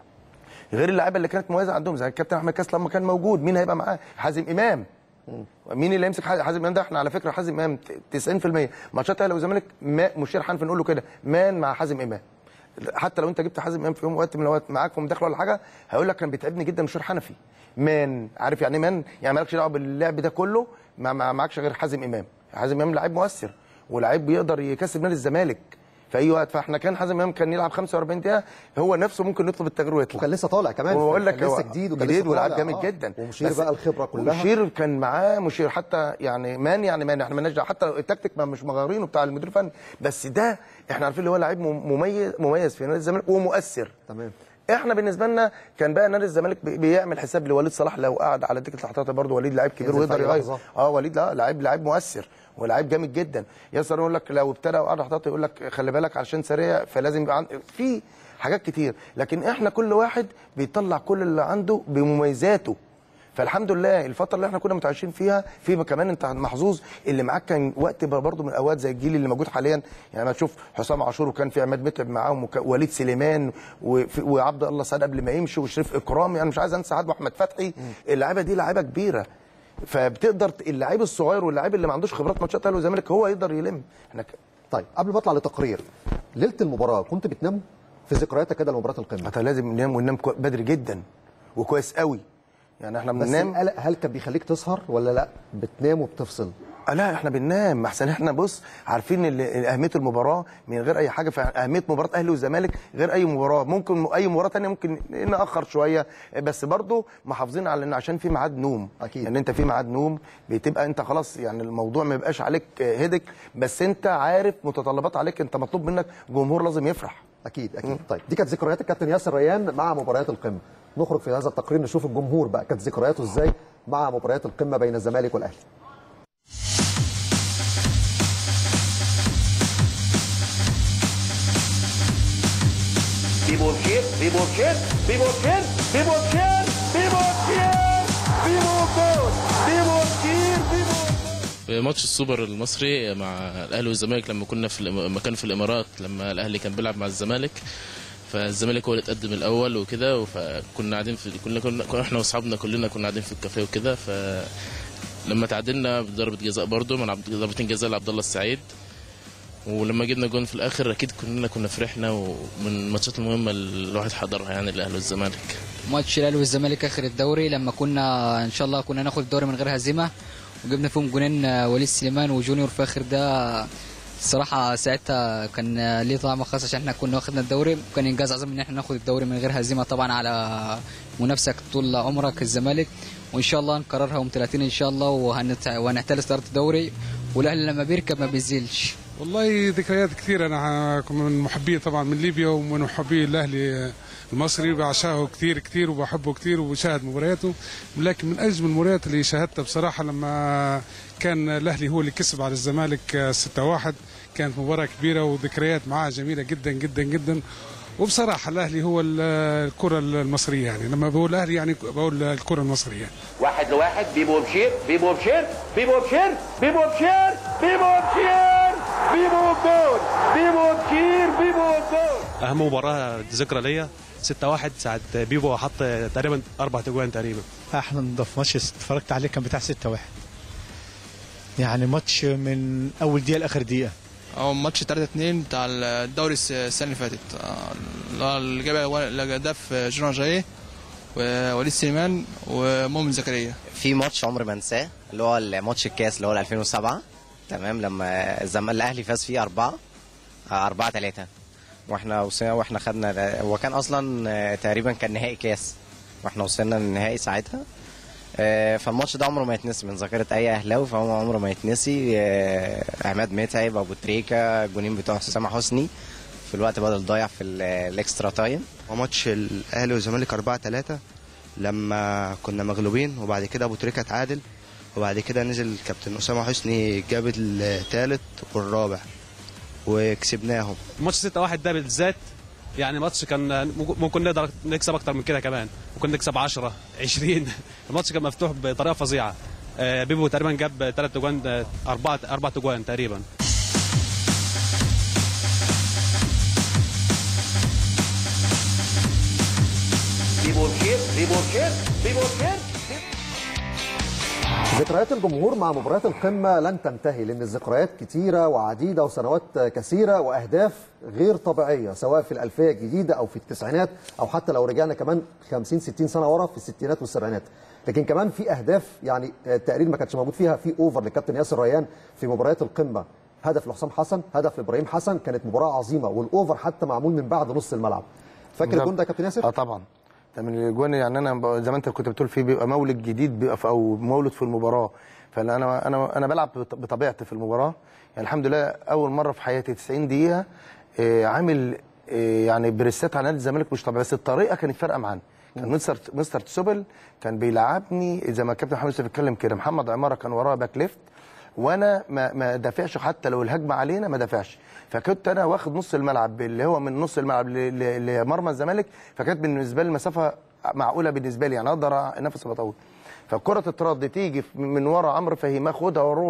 غير اللعيبه اللي كانت مميزه عندهم زي الكابتن احمد كاس لما كان موجود مين هيبقى معاه حازم امام مين اللي يمسك حازم امام ده احنا على فكره حازم امام 90% ماتشات الاهلي والزمالك ما- مشير حنفي نقول له كده مان مع حازم امام حتى لو انت جبت حازم امام في يوم وقت من الاوقات معاك في مداخله ولا حاجه هيقول لك كان بيتعبني جدا مشير حنفي مان عارف يعني إيه مان يعني مالكش دعوه باللعب ده كله ما ما- معكش غير حازم امام حازم امام لعيب مؤثر ولعيب بيقدر يكسب نادي الزمالك في اي وقت فاحنا كان حازم امام كان يلعب 45 دقيقه هو نفسه ممكن يطلب التغيير ويطلع وكان لسه طالع كمان وبقول لك كان لسه هو جديد وكان جديد لسه ولاعب طالع. جامد آه. جدا ومشير بس- بقى الخبره كلها مشير كان معاه مشير حتى يعني مان يعني مان احنا مالناش دعوة. حتى لو التكتيك ما مش مغيرينه بتاع المدير الفني بس ده احنا عارفين اللي هو لعيب مميز مميز في نادي الزمالك ومؤثر تمام احنا بالنسبه لنا كان بقى نادي الزمالك بي- بيعمل حساب لوليد صلاح لو قعد على دكه الاحتياطي برضه وليد لعيب كبير ينزل ويقدر في أي يغير لحظة. اه وليد لا لعيب لعيب مؤثر ولاعيب جامد جدا ياسر يقول لك لو ابتدى وقعد احتياطي يقول لك خلي بالك علشان سريع فلازم يبقى عند... في حاجات كتير لكن احنا كل واحد بيطلع كل اللي عنده بمميزاته فالحمد لله الفتره اللي احنا كنا متعايشين فيها في كمان انت محظوظ اللي معاك كان وقت برضه من الاوقات زي الجيل اللي موجود حاليا يعني ما تشوف حسام عاشور وكان في عماد متعب معاهم وك- ووليد سليمان وفي- وعبد الله سعد قبل ما يمشي وشريف اكرام يعني مش عايز انسى حد واحمد فتحي اللعيبه دي لعيبه كبيره فبتقدر ت- اللعيب الصغير واللعيب اللي ما عندوش خبرات ماتشات اهلي والزمالك هو يقدر يلم احنا ك- طيب قبل ما اطلع لتقرير ليله المباراه كنت بتنام في ذكرياتك كده لمباراه القمه حتى لازم ننام وننام كوي- بدري جدا وكويس قوي يعني احنا بس بننام القلق هل كان بيخليك تسهر ولا لا بتنام وبتفصل آه لا احنا بننام احسن احنا بص عارفين ال- اهميه المباراه من غير اي حاجه فاهميه مباراه اهلي والزمالك غير اي مباراه ممكن م- اي مباراه تانية ممكن ناخر شويه بس برضو محافظين على ان عشان في ميعاد نوم أكيد. يعني انت في ميعاد نوم بتبقى انت خلاص يعني الموضوع ما يبقاش عليك هدك بس انت عارف متطلبات عليك انت مطلوب منك جمهور لازم يفرح اكيد اكيد طيب دي كانت ذكريات الكابتن ياسر ريان مع مباريات القمه نخرج في هذا التقرير نشوف الجمهور بقى كانت ذكرياته ازاي مع مباريات القمه بين الزمالك والاهلي Vivo Kier, Vivo Kier, Vivo Kier, Vivo Kier, Vivo Kier, Vivo Gol, Vivo Kier, Vivo في ماتش السوبر المصري مع الاهلي والزمالك لما كنا في الإم- لما كان في الامارات لما الاهلي كان بيلعب مع الزمالك فالزمالك هو اللي اتقدم الاول وكده فكنا قاعدين في كنا كنا كنا احنا واصحابنا كلنا كنا قاعدين في الكافيه وكده ف لما تعادلنا بضربه جزاء برضه من عبد- ضربتين جزاء لعبد الله السعيد ولما جبنا جون في الاخر اكيد كلنا كنا فرحنا ومن الماتشات المهمه اللي الواحد حضرها يعني الاهلي والزمالك ماتش الاهلي والزمالك اخر الدوري لما كنا ان شاء الله كنا ناخد الدوري من غير هزيمه وجبنا فيهم جونين آه، وليد سليمان وجونيور في اخر ده الصراحه ساعتها كان ليه طعم خاص عشان احنا كنا واخدنا الدوري وكان انجاز عظيم ان احنا ناخد الدوري من غير هزيمه طبعا على منافسك طول عمرك الزمالك وان شاء الله نكررها يوم 30 ان شاء الله وهنت... وهنحتل صداره الدوري والاهلي لما بيركب ما بينزلش والله ذكريات كثيرة أنا كنت من محبيه طبعا من ليبيا ومن محبي الأهلي المصري بعشقه كثير كثير وبحبه كثير وبشاهد مبارياته لكن من أجمل المباريات اللي شاهدتها بصراحة لما كان الأهلي هو اللي كسب على الزمالك 6-1 كانت مباراة كبيرة وذكريات معاه جميلة جدا جدا جدا وبصراحة الأهلي هو ال- الكرة المصرية يعني لما بقول الأهلي يعني بقول الكرة المصرية واحد لواحد بيبو بشير بيبو بشير بيبو بشير بيبو بشير بيبو بشير بيبو جول بيبو بشير بيبو جول اهم مباراه ذكرى ليا 6 1 ساعه بيبو حط تقريبا اربع تجوان تقريبا احلى نضف ماتش اتفرجت عليه كان بتاع 6 1 يعني ماتش من اول دقيقه لاخر دقيقه او ماتش 3 2 بتاع الدوري الس- السنه اللي فاتت آه، اللي هو اللي جاب الهداف جون جاي ووليد سليمان ومؤمن زكريا في ماتش عمري ما انساه اللي هو ماتش الكاس اللي هو 2007 تمام لما الزمالك الاهلي فاز فيه 4 4 3 واحنا وصلنا واحنا خدنا هو كان اصلا آه، تقريبا كان نهائي كاس واحنا وصلنا للنهائي ساعتها آه، فالماتش ده عمره ما يتنسي من ذاكره اي اهلاوي فهو عمره ما يتنسي آه، عماد متعب ابو تريكه الجونين بتوع حسام حسني في الوقت بدل ضايع في ال- الاكسترا تايم وماتش الاهلي والزمالك 4 3 لما كنا مغلوبين وبعد كده ابو تريكه اتعادل وبعد كده نزل كابتن اسامه حسني جاب الثالث والرابع وكسبناهم ماتش 6 1 ده بالذات يعني ماتش كان ممكن نقدر نكسب اكتر من كده كمان ممكن نكسب 10 20 الماتش كان مفتوح بطريقه فظيعه آه، بيبو تقريبا جاب ثلاث تجوان اربعه اربع تجوان تقريبا بيبو بشير بيبو بشير بيبو بشير ذكريات الجمهور مع مباريات القمة لن تنتهي لأن الذكريات كتيرة وعديدة وسنوات كثيرة وأهداف غير طبيعية سواء في الألفية الجديدة أو في التسعينات أو حتى لو رجعنا كمان 50 60 سنة ورا في الستينات والسبعينات لكن كمان في أهداف يعني التقرير ما كانش موجود فيها في أوفر للكابتن ياسر ريان في مباريات القمة هدف لحسام حسن هدف لإبراهيم حسن كانت مباراة عظيمة والأوفر حتى معمول من بعد نص الملعب فاكر الجون ده يا كابتن ياسر؟ اه طبعا ده من الاجوان يعني انا ب- زي ما انت كنت بتقول فيه بيبقى مولد جديد بيبقى في- او مولد في المباراه فانا انا انا انا بلعب بط- بطبيعتي في المباراه يعني الحمد لله اول مره في حياتي 90 دقيقه آه، عامل آه، يعني بريستات على نادي الزمالك مش طبيعي بس الطريقه كانت فارقه معانا كان مستر مستر تسوبل كان بيلعبني زي ما الكابتن محمد يوسف اتكلم كده محمد عماره كان وراه باك ليفت وانا ما ما دافعش حتى لو الهجمه علينا ما دافعش فكنت انا واخد نص الملعب اللي هو من نص الملعب ل- ل- لمرمى الزمالك فكانت بالنسبه لي المسافه معقوله بالنسبه لي يعني اقدر انافس بطول فالكره تترد تيجي من ورا عمرو فهيم اخدها واروح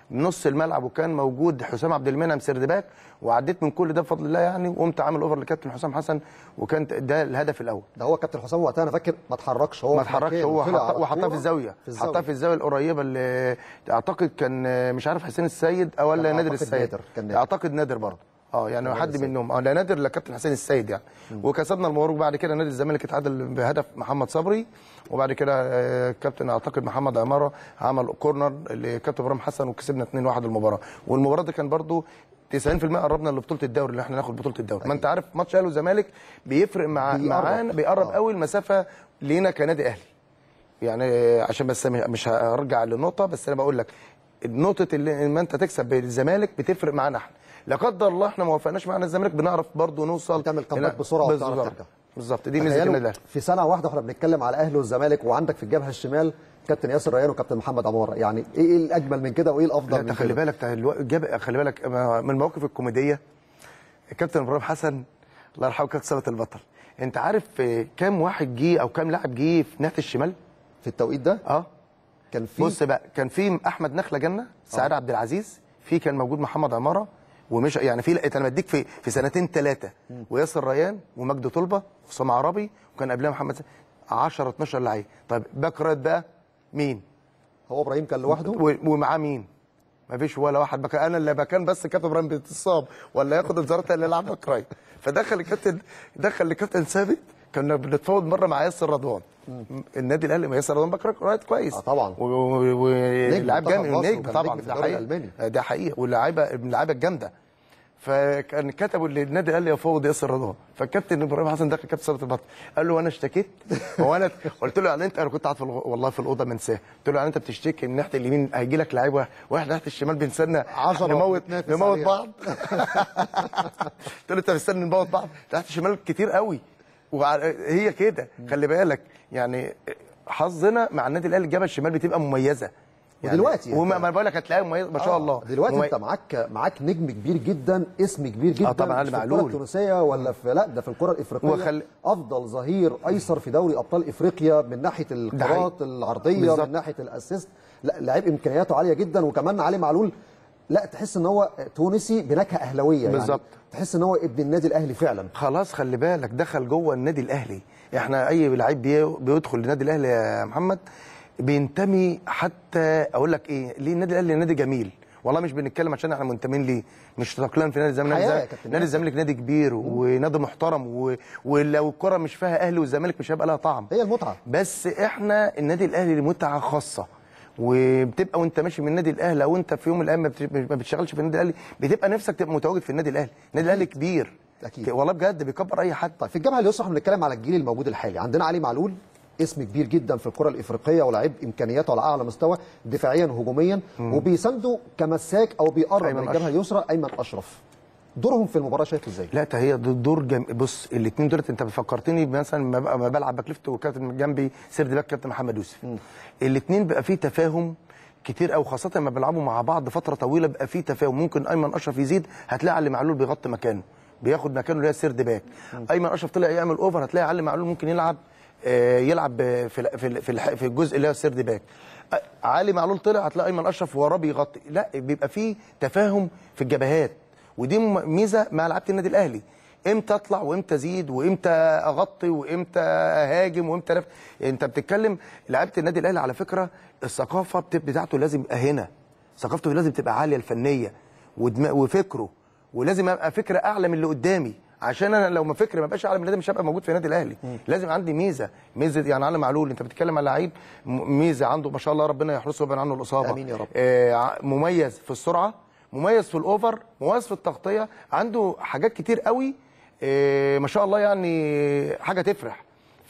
نص الملعب وكان موجود حسام عبد المنعم سردباك وعديت من كل ده بفضل الله يعني وقمت عامل اوفر لكابتن حسام حسن وكان ده الهدف الاول ده هو كابتن حسام وقتها انا فاكر ما اتحركش هو ما في اتحركش مكانه هو وطلع حط- على وحطها في الكورة الزاويه في حطها في الزاويه القريبه اللي اعتقد كان مش عارف حسين السيد او ولا لا، نادر أعتقد السيد نادر، كان نادر. اعتقد نادر برضه اه يعني نادر حد السيد. منهم اه لا نادر لا كابتن حسين السيد يعني وكسبنا المبروك بعد كده نادي الزمالك اتعادل بهدف محمد صبري وبعد كده آه، كابتن اعتقد محمد عماره عمل كورنر لكابتن ابراهيم حسن وكسبنا 2-1 المباراه والمباراه دي كان برضه 90% قربنا لبطوله الدوري اللي احنا ناخد بطوله الدوري ما انت عارف ماتش اهلي والزمالك بيفرق مع بيقرب. معانا بيقرب قوي المسافه لينا كنادي اهلي يعني عشان بس مش هرجع للنقطه بس انا بقول لك نقطه اللي ما انت تكسب بالزمالك بتفرق معانا احنا لا قدر الله احنا ما وفقناش معانا الزمالك بنعرف برضو نوصل تعمل كامباك بسرعه وتعرف بالظبط ترجع بالظبط دي ميزه تخيلوا النادي الاهلي في سنه واحده واحنا بنتكلم على اهلي والزمالك وعندك في الجبهه الشمال كابتن ياسر ريان وكابتن محمد عمار يعني ايه إيه الاجمل من كده وايه الافضل لا من انت خلي كده بالك ده الو- جاب خلي بالك أما من المواقف الكوميديه الكابتن ابراهيم حسن الله يرحمه كابتن ثابت البطل انت عارف آه، كام واحد جه او كام لاعب جه في ناحيه الشمال في التوقيت ده اه كان في بص بقى كان في احمد نخله جنه سعاد عبد العزيز في كان موجود محمد عماره ومش يعني في انا بديك في في سنتين ثلاثه وياسر ريان ومجدي طلبه وحسام عربي وكان قبلها محمد س- 10 12 لعيب طيب باك رايت بقى مين؟ هو ابراهيم كان لوحده و- ومعاه مين؟ ما فيش ولا واحد بك انا اللي بكان بس كابتن ابراهيم بيتصاب ولا ياخد انذارات اللي يلعب باك رايت فدخل الكابتن دخل الكابتن ثابت كنا بنتفاوض مره مع ياسر رضوان النادي الاهلي ما ياسر رضوان باك رايت كويس اه طبعا ولاعب منتخب جامد مصر نجم وكان طبعا نجم في ده الدوري حقيقي الألماني. ده حقيقي واللعيبه من اللعيبه الجامده فكان كتبوا للنادي الاهلي يفوض ياسر رضوان فالكابتن ابراهيم حسن دخل كابتن ثابت البطل قال له وانا اشتكيت هو انا قلت له يعني انت انا كنت قاعد في الغ- والله في الاوضه منساه قلت له يعني انت بتشتكي من ناحيه اليمين هيجي لك لعيب واحد واحد ناحيه الشمال بنستنى عشرة نموت بتنافس نموت عليها. بعض قلت له انت مستني نموت بعض تحت الشمال كتير قوي وهي كده خلي بالك يعني حظنا مع النادي الاهلي الجبهه الشمال بتبقى مميزه يعني ودلوقتي وما ما بقول لك هتلاقيها مميزه ما شاء آه، الله دلوقتي ممي- انت معاك معاك نجم كبير جدا اسم كبير جدا آه، طبعاً علي مش في الكره معلول. التونسيه ولا في لا ده في الكره الافريقيه وخل- افضل ظهير ايسر في دوري ابطال افريقيا من ناحيه القرارات العرضيه بالظبط. من ناحيه الاسيست لا لعيب امكانياته عاليه جدا وكمان علي معلول لا تحس ان هو تونسي بنكهه اهلاويه بالظبط. يعني تحس ان هو ابن النادي الاهلي فعلا خلاص خلي بالك دخل جوه النادي الاهلي احنا اي لعيب بي- بيدخل النادي الاهلي يا محمد بينتمي حتى اقول لك ايه ليه النادي الاهلي نادي جميل والله مش بنتكلم عشان احنا منتمين ليه مش تقليلا في نادي الزمالك حياة نادي يا الزمالك- كابتن نادي ياسر. الزمالك نادي كبير ونادي محترم و... ولو الكره مش فيها اهلي والزمالك مش هيبقى لها طعم هي المتعه بس احنا النادي الاهلي متعه خاصه وبتبقى وانت ماشي من النادي الاهلي او انت في يوم من الايام ما بت- ما بتشتغلش في النادي الاهلي بتبقى نفسك تبقى متواجد في النادي الاهلي النادي الاهلي كبير أكيد. والله بجد بيكبر اي حد طيب في الجبهه اليسرى احنا بنتكلم على الجيل الموجود الحالي عندنا علي معلول اسم كبير جدا في الكره الافريقيه ولاعيب امكانياته على اعلى مستوى دفاعيا هجوميا وبيسانده كمساك او بيقرب أيمن من الجبهه أشرف. اليسرى ايمن اشرف دورهم في المباراه شايفه ازاي؟ لا ده هي دور جم... بص الاثنين دولت انت فكرتني مثلا ما بقى- ما بلعب باك ليفت وكابتن جنبي سيرد باك كابتن محمد يوسف الاثنين بقى فيه تفاهم كتير قوي خاصه لما بيلعبوا مع بعض فتره طويله بقى فيه تفاهم ممكن ايمن اشرف يزيد هتلاقي علي معلول بيغطي مكانه بياخد مكانه اللي هي سيرد باك ايمن اشرف طلع يعمل اوفر هتلاقي علي معلول ممكن يلعب آه، يلعب آه، في ال- في ال- في الح- في الجزء اللي هو السيرد باك آه، علي معلول طلع هتلاقي ايمن اشرف وراه بيغطي لا بيبقى فيه تفاهم في الجبهات ودي م- ميزه مع لعيبه النادي الاهلي امتى اطلع وامتى ازيد وامتى اغطي وامتى اهاجم وامتى نف... انت بتتكلم لعيبه النادي الاهلي على فكره الثقافه بت- بتاعته لازم يبقى هنا ثقافته لازم تبقى عاليه الفنيه ودم... وفكره ولازم ابقى فكره اعلى من اللي قدامي عشان انا لو ما فكري ما بقاش اعلى من اللي مش هبقى موجود في النادي الاهلي لازم عندي ميزه ميزه يعني علي معلول انت بتتكلم على لعيب م- ميزه عنده ما شاء الله ربنا يحرسه ويبعد عنه الاصابه آمين يا رب. آه ع- مميز في السرعه مميز في الاوفر مميز في التغطيه عنده حاجات كتير قوي آه ما شاء الله يعني حاجه تفرح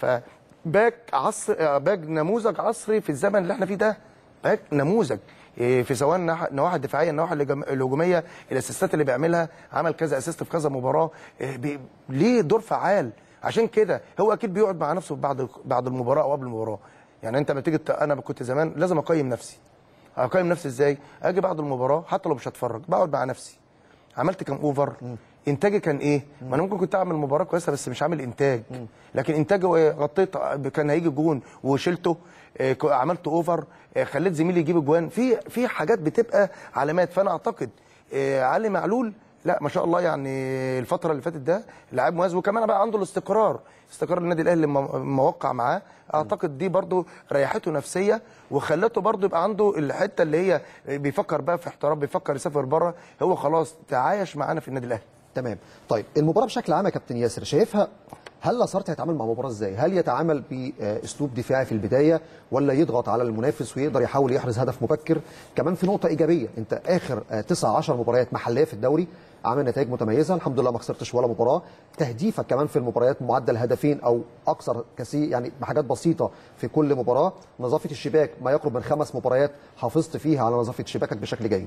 فباك عصر آه، باك نموذج عصري في الزمن اللي احنا فيه ده باك نموذج آه، في سواء الناح- النواحي الدفاعيه النواحي الهجم- الهجوميه الاسيستات اللي بيعملها عمل كذا اسيست في كذا مباراه آه، بي- ليه دور فعال عشان كده هو اكيد بيقعد مع نفسه بعد بعد المباراه او قبل المباراه يعني انت لما تيجي ت- انا كنت زمان لازم اقيم نفسي اقيم نفسي ازاي اجي بعد المباراه حتى لو مش هتفرج بقعد مع نفسي عملت كام اوفر انتاجي كان ايه؟ ما انا ممكن كنت اعمل مباراه كويسه بس مش عامل انتاج لكن انتاجي إيه؟ غطيت كان هيجي جون وشلته آه، ك- عملت اوفر آه، خليت زميلي يجيب اجوان في في حاجات بتبقى علامات فانا اعتقد آه، علي معلول لا ما شاء الله يعني الفتره اللي فاتت ده لاعب مميز وكمان بقى عنده الاستقرار استقرار النادي الاهلي لما موقع معاه اعتقد دي برضو ريحته نفسيه وخلته برضو يبقى عنده الحته اللي هي بيفكر بقى في احتراف بيفكر يسافر بره هو خلاص تعايش معانا في النادي الاهلي تمام طيب المباراه بشكل عام يا كابتن ياسر شايفها هل لاسارتي هيتعامل مع المباراه ازاي؟ هل يتعامل باسلوب دفاعي في البدايه ولا يضغط على المنافس ويقدر يحاول يحرز هدف مبكر؟ كمان في نقطه ايجابيه انت اخر 9 10 مباريات محليه في الدوري عامل نتائج متميزه الحمد لله ما خسرتش ولا مباراه تهديفك كمان في المباريات معدل هدفين او اكثر كثير يعني بحاجات بسيطه في كل مباراه نظافه الشباك ما يقرب من خمس مباريات حافظت فيها على نظافه شباكك بشكل جيد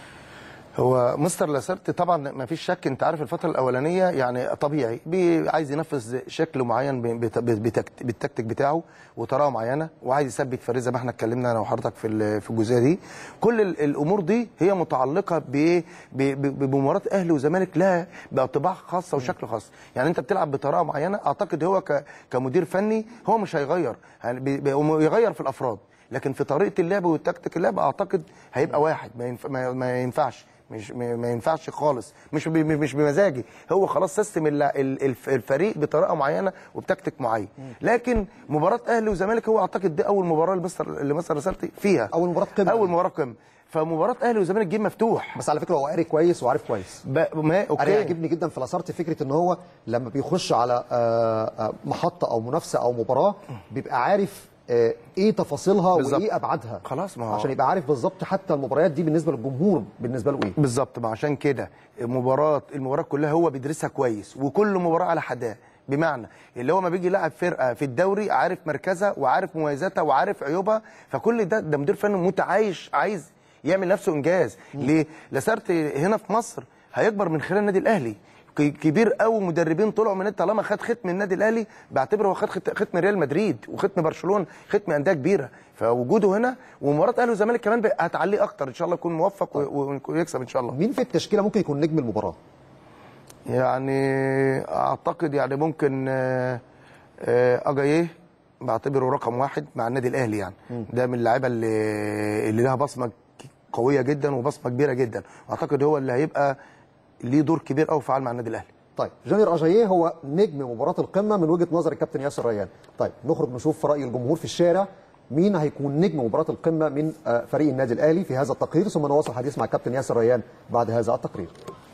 هو مستر لاسارتي طبعا ما فيش شك انت عارف الفتره الاولانيه يعني طبيعي بي- عايز ينفذ شكل معين ب- بت- بتكت- بالتكتيك بتاعه وطريقه معينه وعايز يثبت فريق زي ما احنا اتكلمنا انا وحضرتك في ال- في الجزئيه دي كل ال- الامور دي هي متعلقه ب- ب- ب- بمباراه اهلي وزمالك لها بطباع خاصه وشكل خاص يعني انت بتلعب بطريقه معينه اعتقد هو ك- كمدير فني هو مش هيغير يعني بي- بي- هو يغير في الافراد لكن في طريقه اللعب والتكتيك اللعب اعتقد هيبقى واحد ما ينف- ما- ما ينفعش مش ما ما ينفعش خالص مش ب- مش بمزاجي هو خلاص سيستم ال- ال- الف- الفريق بطريقه معينه وبتكتيك معين لكن مباراه اهلي وزمالك هو اعتقد دي اول مباراه لمستر اللي مستر رسالتي فيها اول مباراه قمه اول مباراه قمه فمباراه اهلي وزمالك جيم مفتوح بس على فكره هو قاري كويس وعارف كويس ب... ما انا اوكي يعجبني جدا في لاسارتي فكره ان هو لما بيخش على آه، آه، محطه او منافسه او مباراه بيبقى عارف آه، ايه تفاصيلها بالظبط. وايه ابعادها خلاص ما هو عشان يبقى عارف بالظبط حتى المباريات دي بالنسبه للجمهور بالنسبه له ايه بالظبط ما عشان كده مباراه المباراه كلها هو بيدرسها كويس وكل مباراه على حدها بمعنى اللي هو ما بيجي يلعب فرقه في الدوري عارف مركزها وعارف مميزاتها وعارف عيوبها فكل ده ده مدير فني متعايش عايز يعمل نفسه انجاز ليه لاسارت هنا في مصر هيكبر من خلال النادي الاهلي ك- كبير قوي مدربين طلعوا من طالما خد ختم النادي الاهلي بعتبره هو خد خت- ختم ريال مدريد وختم برشلونه ختم انديه كبيره فوجوده هنا ومباراه اهلي والزمالك كمان بقى هتعليه اكتر ان شاء الله يكون موفق و- و- ويكسب ان شاء الله مين في التشكيله ممكن يكون نجم المباراه يعني اعتقد يعني ممكن آه، آه، اجاييه بعتبره رقم واحد مع النادي الاهلي يعني ده من اللعيبه اللي اللي لها بصمه قويه جدا وبصمه كبيره جدا اعتقد هو اللي هيبقى ليه دور كبير قوي فعال مع النادي الاهلي طيب جونيور اجاييه هو نجم مباراه القمه من وجهه نظر الكابتن ياسر ريان طيب نخرج نشوف راي الجمهور في الشارع مين هيكون نجم مباراه القمه من آه، فريق النادي الاهلي في هذا التقرير ثم نواصل حديث مع الكابتن ياسر ريان بعد هذا التقرير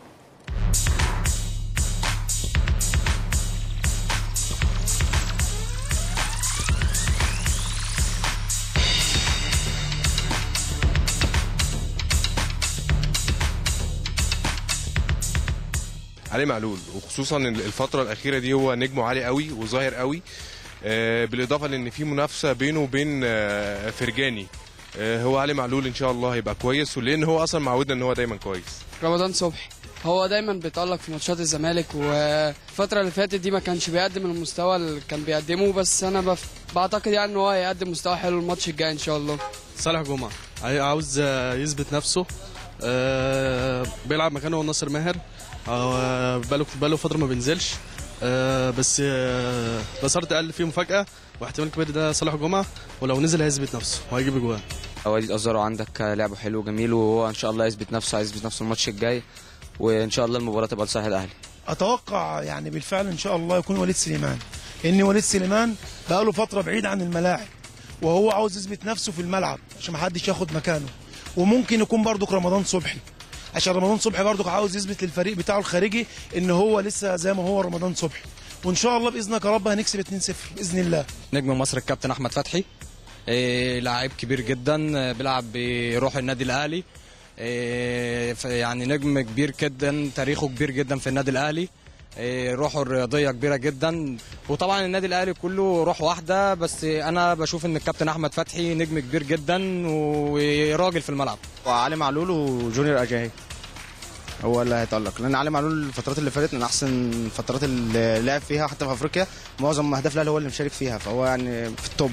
علي معلول وخصوصا الفتره الاخيره دي هو نجمه عالي قوي وظاهر قوي آه، بالاضافه لان في منافسه بينه وبين آه، فرجاني آه، هو علي معلول ان شاء الله هيبقى كويس ولان هو اصلا معودنا ان هو دايما كويس رمضان صبحي هو دايما بيتألق في ماتشات الزمالك والفترة اللي فاتت دي ما كانش بيقدم المستوى اللي كان بيقدمه بس انا بف... بعتقد يعني ان هو هيقدم مستوى حلو الماتش الجاي ان شاء الله صالح جمعه عاي- عاوز آه، يثبت نفسه آه، بيلعب مكانه هو ناصر ماهر آه، بقاله بقاله فتره ما بينزلش آه، بس آه، بصرت قال فيه مفاجاه واحتمال كبير ده صالح جمعه ولو نزل هيثبت نفسه وهيجيب اجوان وليد ازارو عندك لعبه حلو وجميل وهو ان شاء الله يثبت نفسه عايز يثبت نفسه الماتش الجاي وان شاء الله المباراه تبقى لصالح الاهلي اتوقع يعني بالفعل ان شاء الله يكون وليد سليمان لان وليد سليمان بقاله فتره بعيد عن الملاعب وهو عاوز يثبت نفسه في الملعب عشان ما حدش ياخد مكانه وممكن يكون برضك رمضان صبحي عشان رمضان صبحي برضك عاوز يثبت للفريق بتاعه الخارجي ان هو لسه زي ما هو رمضان صبحي وان شاء الله باذنك يا رب هنكسب 2-0 باذن الله نجم مصر الكابتن احمد فتحي إيه لاعب كبير جدا آه، بيلعب بروح النادي الاهلي إيه ف- يعني نجم كبير جدا تاريخه كبير جدا في النادي الاهلي إيه روحه الرياضيه كبيره جدا وطبعا النادي الاهلي كله روح واحده بس انا بشوف ان الكابتن احمد فتحي نجم كبير جدا وراجل في الملعب وعلي معلول وجونيور اجاهي هو اللي هيتألق لان علي معلول الفترات اللي فاتت من احسن الفترات اللي لعب فيها حتى في افريقيا معظم اهداف الاهلي هو اللي مشارك فيها فهو يعني في التوب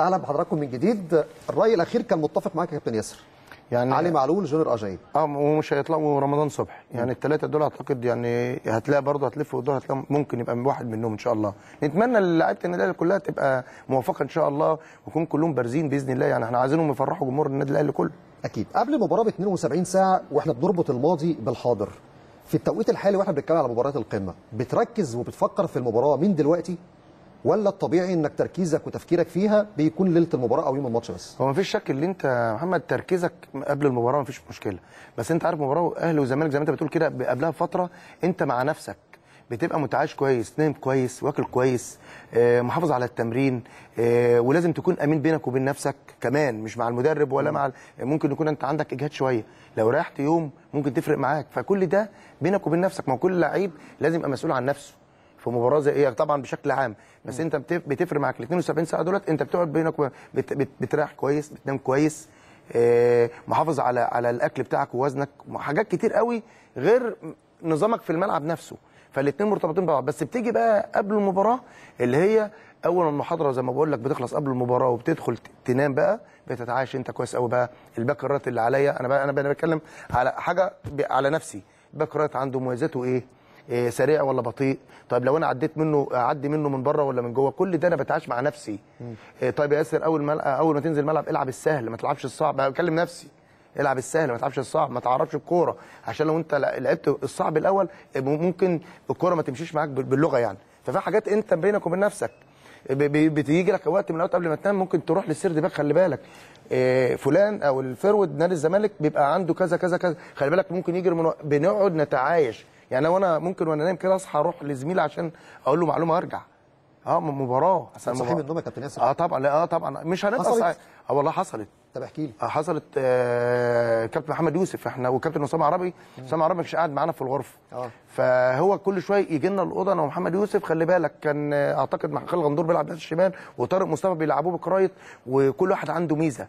اهلا بحضراتكم من جديد الراي الاخير كان متفق معاك يا كابتن ياسر يعني علي معلول جونيور اجاي اه ومش هيطلعوا رمضان صبحي يعني الثلاثه دول اعتقد يعني هتلاقي برضه هتلف وتدور هتلاقي ممكن يبقى واحد منهم ان شاء الله نتمنى لعيبه النادي الاهلي كلها تبقى موفقه ان شاء الله ويكون كلهم بارزين باذن الله يعني احنا عايزينهم يفرحوا جمهور النادي الاهلي كله اكيد قبل المباراه ب 72 ساعه واحنا بنربط الماضي بالحاضر في التوقيت الحالي واحنا بنتكلم على مباريات القمه بتركز وبتفكر في المباراه من دلوقتي ولا الطبيعي انك تركيزك وتفكيرك فيها بيكون ليله المباراه او يوم الماتش بس هو مفيش شك ان انت يا محمد تركيزك قبل المباراه مفيش مشكله بس انت عارف مباراه اهلي وزمالك زي ما انت بتقول كده قبلها بفتره انت مع نفسك بتبقى متعايش كويس نايم كويس واكل كويس آه، محافظ على التمرين آه، ولازم تكون امين بينك وبين نفسك كمان مش مع المدرب ولا مع ال- ممكن يكون انت عندك اجهاد شويه لو ريحت يوم ممكن تفرق معاك فكل ده بينك وبين نفسك ما هو كل لعيب لازم يبقى مسؤول عن نفسه في مباراه زي ايه طبعا بشكل عام بس انت بتف- بتفرق معاك ال 72 ساعه دولت انت بتقعد بينك وبين- بت بت بتريح كويس بتنام كويس آه، محافظ على على الاكل بتاعك ووزنك حاجات كتير قوي غير نظامك في الملعب نفسه فالاثنين مرتبطين ببعض بس بتيجي بقى قبل المباراه اللي هي اول ما المحاضره زي ما بقول لك بتخلص قبل المباراه وبتدخل ت- تنام بقى بتتعايش انت كويس قوي بقى الباك الرايت اللي عليا انا بقى انا بقى بتكلم على حاجه ب- على نفسي الباك الرايت عنده مميزاته ايه إيه سريع ولا بطيء طيب لو انا عديت منه اعدي منه من بره ولا من جوه كل ده انا بتعايش مع نفسي إيه طيب يا ياسر اول ما اول ما تنزل الملعب العب السهل ما تلعبش الصعب انا بكلم نفسي العب السهل ما تلعبش الصعب ما تعرفش الكوره عشان لو انت لعبت الصعب الاول ممكن الكوره ما تمشيش معاك باللغه يعني ففي حاجات انت بينك وبين نفسك ب- ب- بتيجي لك وقت من الاوقات قبل ما تنام ممكن تروح للسرد باك خلي بالك إيه، فلان او الفرود نادي الزمالك بيبقى عنده كذا كذا كذا خلي بالك ممكن يجري من وق- بنقعد نتعايش يعني لو انا ممكن وانا نايم كده اصحى اروح لزميلي عشان اقول له معلومه وارجع اه م- مباراه أصل صحيح المباراة- من النوم يا كابتن ياسر اه طبعا لا اه طبعا مش هنبقى حصلت؟ صحيح. اه والله حصلت طب احكي لي آه، حصلت آه كابتن محمد يوسف احنا وكابتن اسامه عربي اسامه عربي مش قاعد معانا في الغرفه اه فهو كل شويه يجي لنا الاوضه انا ومحمد يوسف خلي بالك كان آه، اعتقد مع خالد غندور بيلعب ناحيه الشمال وطارق مصطفى بيلعبوه بكرايت وكل واحد عنده ميزه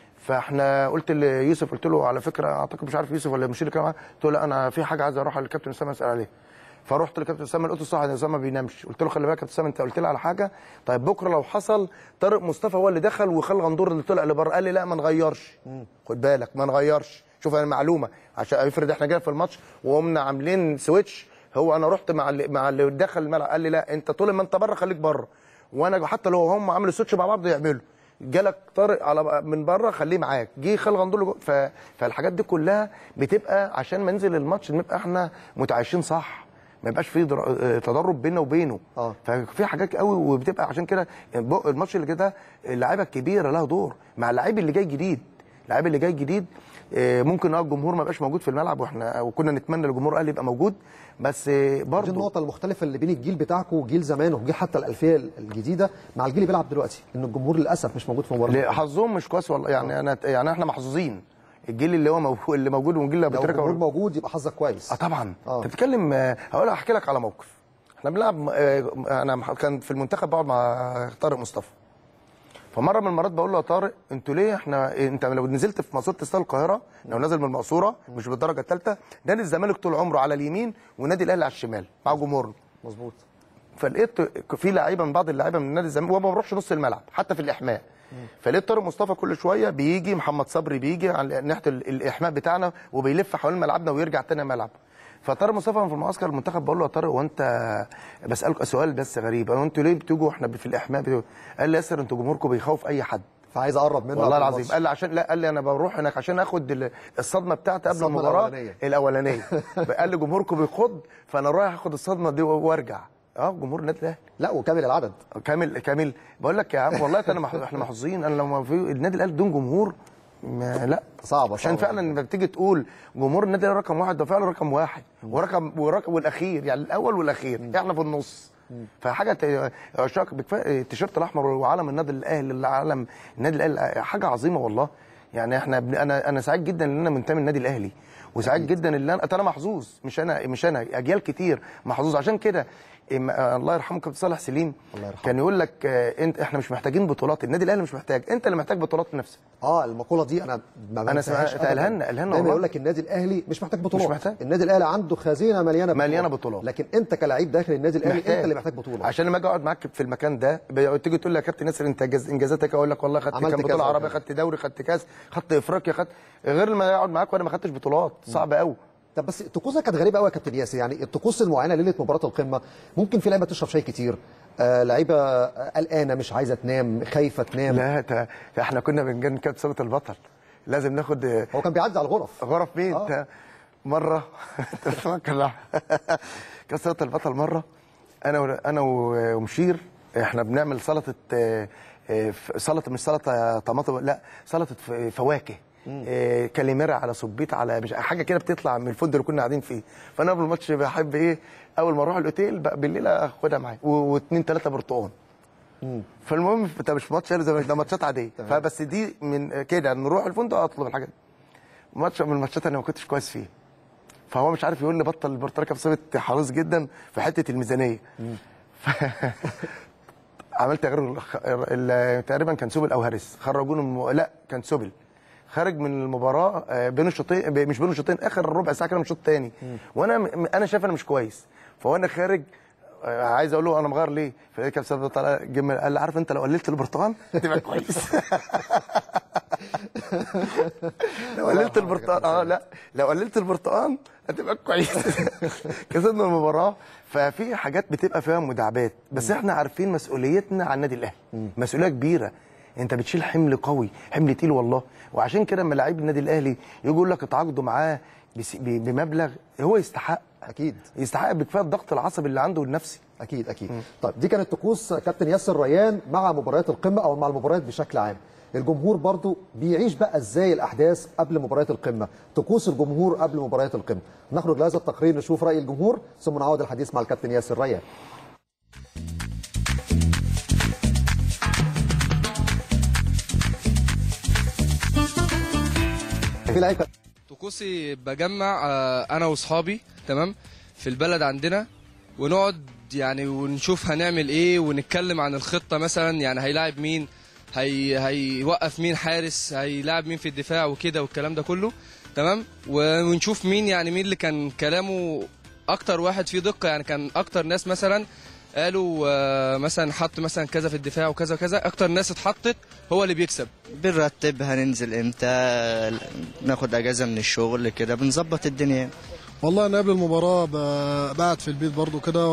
فاحنا قلت ليوسف قلت له على فكره اعتقد مش عارف يوسف ولا مشير كان معاه قلت له لا انا في حاجه عايز اروح للكابتن اسامه اسال عليها فرحت لكابتن اسامه لقيته صح اسامه ما بينامش قلت له خلي بالك يا كابتن اسامه انت قلت لي على حاجه طيب بكره لو حصل طارق مصطفى هو اللي دخل وخالد غندور اللي طلع لبره قال لي لا ما نغيرش خد بالك ما نغيرش شوف انا معلومه عشان افرض احنا جاي في الماتش وقمنا عاملين سويتش هو انا رحت مع اللي مع اللي دخل الملعب قال لي لا انت طول ما انت بره خليك بره وانا حتى لو هم عملوا سويتش مع بعض يعملوا جالك طارق على من بره خليه معاك جه خالد غندور لجوه. ف... فالحاجات دي كلها بتبقى عشان ما ننزل الماتش نبقى احنا متعايشين صح ما يبقاش في در... آه، تدرب بيننا وبينه اه ففي حاجات قوي وبتبقى عشان كده الب- الماتش اللي كده اللعيبه الكبيره لها دور مع اللعيب اللي جاي جديد اللعيب اللي جاي جديد آه، ممكن اه الجمهور ما يبقاش موجود في الملعب واحنا وكنا نتمنى الجمهور الاهلي يبقى موجود بس آه، دي برضه النقطة المختلفة اللي بين الجيل بتاعكم وجيل زمان وجيل حتى الألفية الجديدة مع الجيل اللي بيلعب دلوقتي إن الجمهور للأسف مش موجود في مباراة لا، حظهم مش كويس والله يعني انا يعني احنا محظوظين الجيل اللي هو موجود اللي موجود والجيل اللي لو ابو تريكه الجمهور موجود يبقى حظك كويس اه طبعا آه. انت بتتكلم آه، هقول احكي لك على موقف احنا بنلعب آه، انا مح- كان في المنتخب بقعد مع طارق مصطفى فمره من المرات بقول له يا طارق انتوا ليه احنا انت لو نزلت في ماسوره استاد القاهره لو نازل من المقصوره مش بالدرجه الثالثه نادي الزمالك طول عمره على اليمين ونادي الاهلي على الشمال مع جمهورنا مظبوط فلقيت في لعيبه من بعض اللعيبه من نادي الزمالك وما بروحش نص الملعب حتى في الاحماء فلقيت طارق مصطفى كل شويه بيجي محمد صبري بيجي على ناحيه ال- الاحماء بتاعنا وبيلف حوالين ملعبنا ويرجع تاني ملعب فطارق مصطفى في المعسكر المنتخب بقول له يا طارق وانت بسالك سؤال بس غريب انا انتوا ليه بتيجوا احنا في الاحماء بتيجوا؟ قال لي ياسر انتوا جمهوركم بيخوف اي حد فعايز اقرب منه والله قبل العظيم الماتش. قال لي عشان لا قال لي انا بروح هناك عشان اخد ال- الصدمه بتاعتي قبل الصدمة المباراه الأولانية. الاولانيه قال لي جمهوركم بيخض فانا رايح اخد الصدمه دي وارجع اه جمهور النادي الاهلي لا وكامل العدد كامل كامل بقول لك يا عم والله انا مح... احنا محظوظين انا لو ما في النادي الاهلي بدون جمهور ما لا صعبه عشان صعبة. فعلا لما بتيجي تقول جمهور النادي الأهلي رقم واحد ده فعلا رقم واحد ورقم ورقم والاخير يعني الاول والاخير احنا في النص فحاجه ت- عشاق بكفايه التيشيرت الاحمر وعلم النادي الاهلي علم النادي الاهلي حاجه عظيمه والله يعني احنا بن... انا انا سعيد جدا ان انا منتمي للنادي الاهلي وسعيد جدا ان انا انا محظوظ مش انا مش انا اجيال كتير محظوظ عشان كده إما- آه، الله يرحمه كابتن صالح سليم الله يرحمه. كان يقول لك آه، انت احنا مش محتاجين بطولات النادي الاهلي مش محتاج انت اللي محتاج بطولات لنفسك اه المقوله دي انا ما أنا بنساهاش سمعت- قالها لنا- قالها لنا دايما والله. يقول لك النادي الاهلي مش محتاج بطولات مش محتاج. النادي الاهلي عنده خزينه مليانه بطولات مليانة بطولات. لكن انت كلاعب داخل النادي الاهلي محتاج. انت اللي محتاج بطوله عشان لما اجي اقعد معاك في المكان ده ب- تيجي تقول لي يا كابتن ياسر انت إنجاز- انجازاتك اقول لك والله خدت عملت كام كذا بطوله عربيه وكذا. خدت دوري خدت كاس خدت افريقيا خدت غير لما اقعد معاك وانا ما خدتش بطولات صعب قوي طب بس طقوسها كانت غريبه قوي يا كابتن ياسر يعني الطقوس المعينه ليله مباراه القمه ممكن في لعيبه تشرب شاي كتير آه لعيبه آه، قلقانه مش عايزه تنام خايفه تنام لا تا- احنا كنا بنجن كابتن ثابت البطل لازم ناخد هو كان بيعدي على الغرف غرف مين آه. مره انت بتفكر كابتن ثابت البطل مره انا و- انا و- ومشير احنا بنعمل سلطه آه، آه، ف- سلطه مش سلطه طماطم لا سلطه ف- فواكه آه، كاليميرا على صبيت على مش حاجه كده بتطلع من الفندق اللي كنا قاعدين فيه فانا قبل الماتش بحب ايه اول ما اروح الاوتيل بقى بالليل اخدها معايا و- واثنين ثلاثه برتقال فالمهم ده مش ماتش اهلي وزمالك ده ماتشات عاديه فبس دي من كده نروح الفندق اطلب الحاجات دي ماتش من الماتشات انا ما كنتش كويس فيه فهو مش عارف يقول لي بطل البرتقال كان ثابت حريص جدا في حته الميزانيه عملت غير الخ- ال- تقريبا كان سوبل او هارس خرجوني من الم... لا كان سوبل خارج من المباراه آه، بين الشوطين ب- مش بين الشوطين اخر ربع ساعه كده من الشوط الثاني وانا م- انا شايف انا مش كويس فوانا خارج آه، عايز اقول له انا مغير ليه فلقيت كابتن ثابت طلع جه قال لي عارف انت لو قللت البرتقال هتبقى كويس لو قللت البرتقال اه لا لو قللت البرتقال هتبقى كويس كسبنا المباراه ففي حاجات بتبقى فيها مداعبات بس احنا عارفين مسؤوليتنا على النادي الاهلي مسؤوليه كبيره انت بتشيل حمل قوي حمل تقيل والله وعشان كده لما لعيب النادي الاهلي يجي يقول لك اتعاقدوا معاه بس- ب- بمبلغ هو يستحق اكيد يستحق بكفايه الضغط العصبي اللي عنده النفسي اكيد اكيد طيب دي كانت طقوس كابتن ياسر ريان مع مباريات القمه او مع المباريات بشكل عام الجمهور برضو بيعيش بقى ازاي الاحداث قبل مباريات القمه طقوس الجمهور قبل مباريات القمه نخرج لهذا التقرير نشوف راي الجمهور ثم نعود الحديث مع الكابتن ياسر ريان في لعيبه طقوسي بجمع آه، انا واصحابي تمام في البلد عندنا ونقعد يعني ونشوف هنعمل ايه ونتكلم عن الخطه مثلا يعني هيلاعب مين هي هيوقف مين حارس هيلاعب مين في الدفاع وكده والكلام ده كله تمام و- ونشوف مين يعني مين اللي كان كلامه اكتر واحد فيه دقه يعني كان اكتر ناس مثلا قالوا آه، مثلا حط مثلا كذا في الدفاع وكذا وكذا اكتر ناس اتحطت هو اللي بيكسب بنرتب هننزل امتى ناخد اجازه من الشغل كده بنظبط الدنيا والله انا قبل المباراه ب- بقعد في البيت برضو كده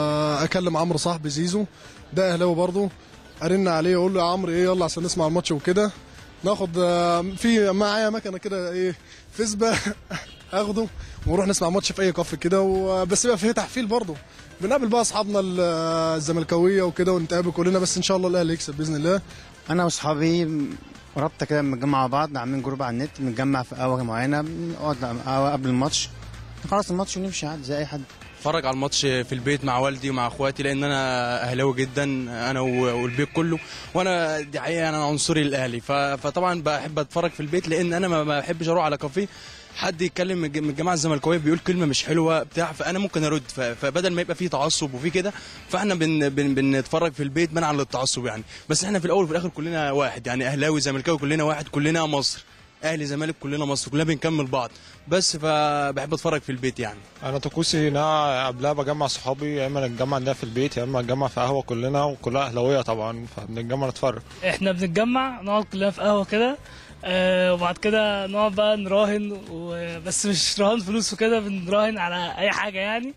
واكلم عمرو صاحبي زيزو ده اهلاوي برضو ارن عليه اقول له يا عمرو ايه يلا عشان نسمع الماتش وكده ناخد آه، في معايا مكنه كده ايه فيسبا اخده ونروح نسمع ماتش في اي كافي كده وبس يبقى فيه تحفيل برضو بنقابل بقى اصحابنا ال- الزملكاويه وكده ونتقابل كلنا بس ان شاء الله الاهلي يكسب باذن الله انا واصحابي رابطه كده بنتجمع مع بعض عاملين جروب على النت بنتجمع في قهوه معينه بنقعد قهوه قبل الماتش نخلص الماتش ونمشي عادي زي اي حد اتفرج على الماتش في البيت مع والدي ومع اخواتي لان انا اهلاوي جدا انا و- والبيت كله وانا دي حقيقه انا عنصري الاهلي ف- فطبعا بحب اتفرج في البيت لان انا ما ما بحبش اروح على كافيه حد يتكلم من الج- من الجماعه الزملكاويه بيقول كلمه مش حلوه بتاع فانا ممكن ارد ف- فبدل ما يبقى فيه تعصب وفي كده فاحنا بن بن بنتفرج في البيت منعا للتعصب يعني بس احنا في الاول وفي الاخر كلنا واحد يعني اهلاوي زملكاوي كلنا واحد كلنا مصر اهلي زمالك كلنا مصر كلنا بنكمل بعض بس فبحب اتفرج في البيت يعني انا طقوسي ان انا قبلها بجمع صحابي يا اما نتجمع عندنا في البيت يا اما نتجمع في قهوه كلنا وكلها اهلاويه طبعا فبنتجمع نتفرج احنا بنتجمع نقعد كلنا في قهوه كده آه وبعد كده نقعد بقى نراهن و- بس مش رهان فلوس وكده بنراهن على اي حاجه يعني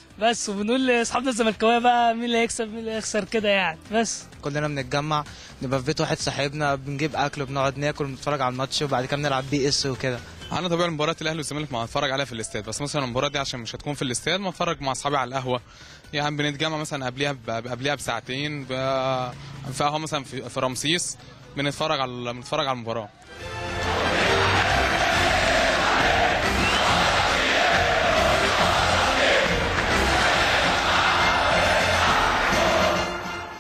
بس وبنقول لاصحابنا الزملكاويه بقى مين اللي هيكسب مين اللي هيخسر كده يعني بس كلنا بنتجمع نبقى في بيت واحد صاحبنا بنجيب اكل وبنقعد ناكل ونتفرج على الماتش وبعد كده بنلعب بي اس وكده انا طبيعي مباريات الاهلي والزمالك ما هتفرج عليها في الاستاد بس مثلا المباراه دي عشان مش هتكون في الاستاد ما اتفرج مع اصحابي على القهوه يعني بنتجمع مثلا قبليها ب- قبليها بساعتين ب- في قهوه مثلا في في رمسيس بنتفرج على بنتفرج على المباراه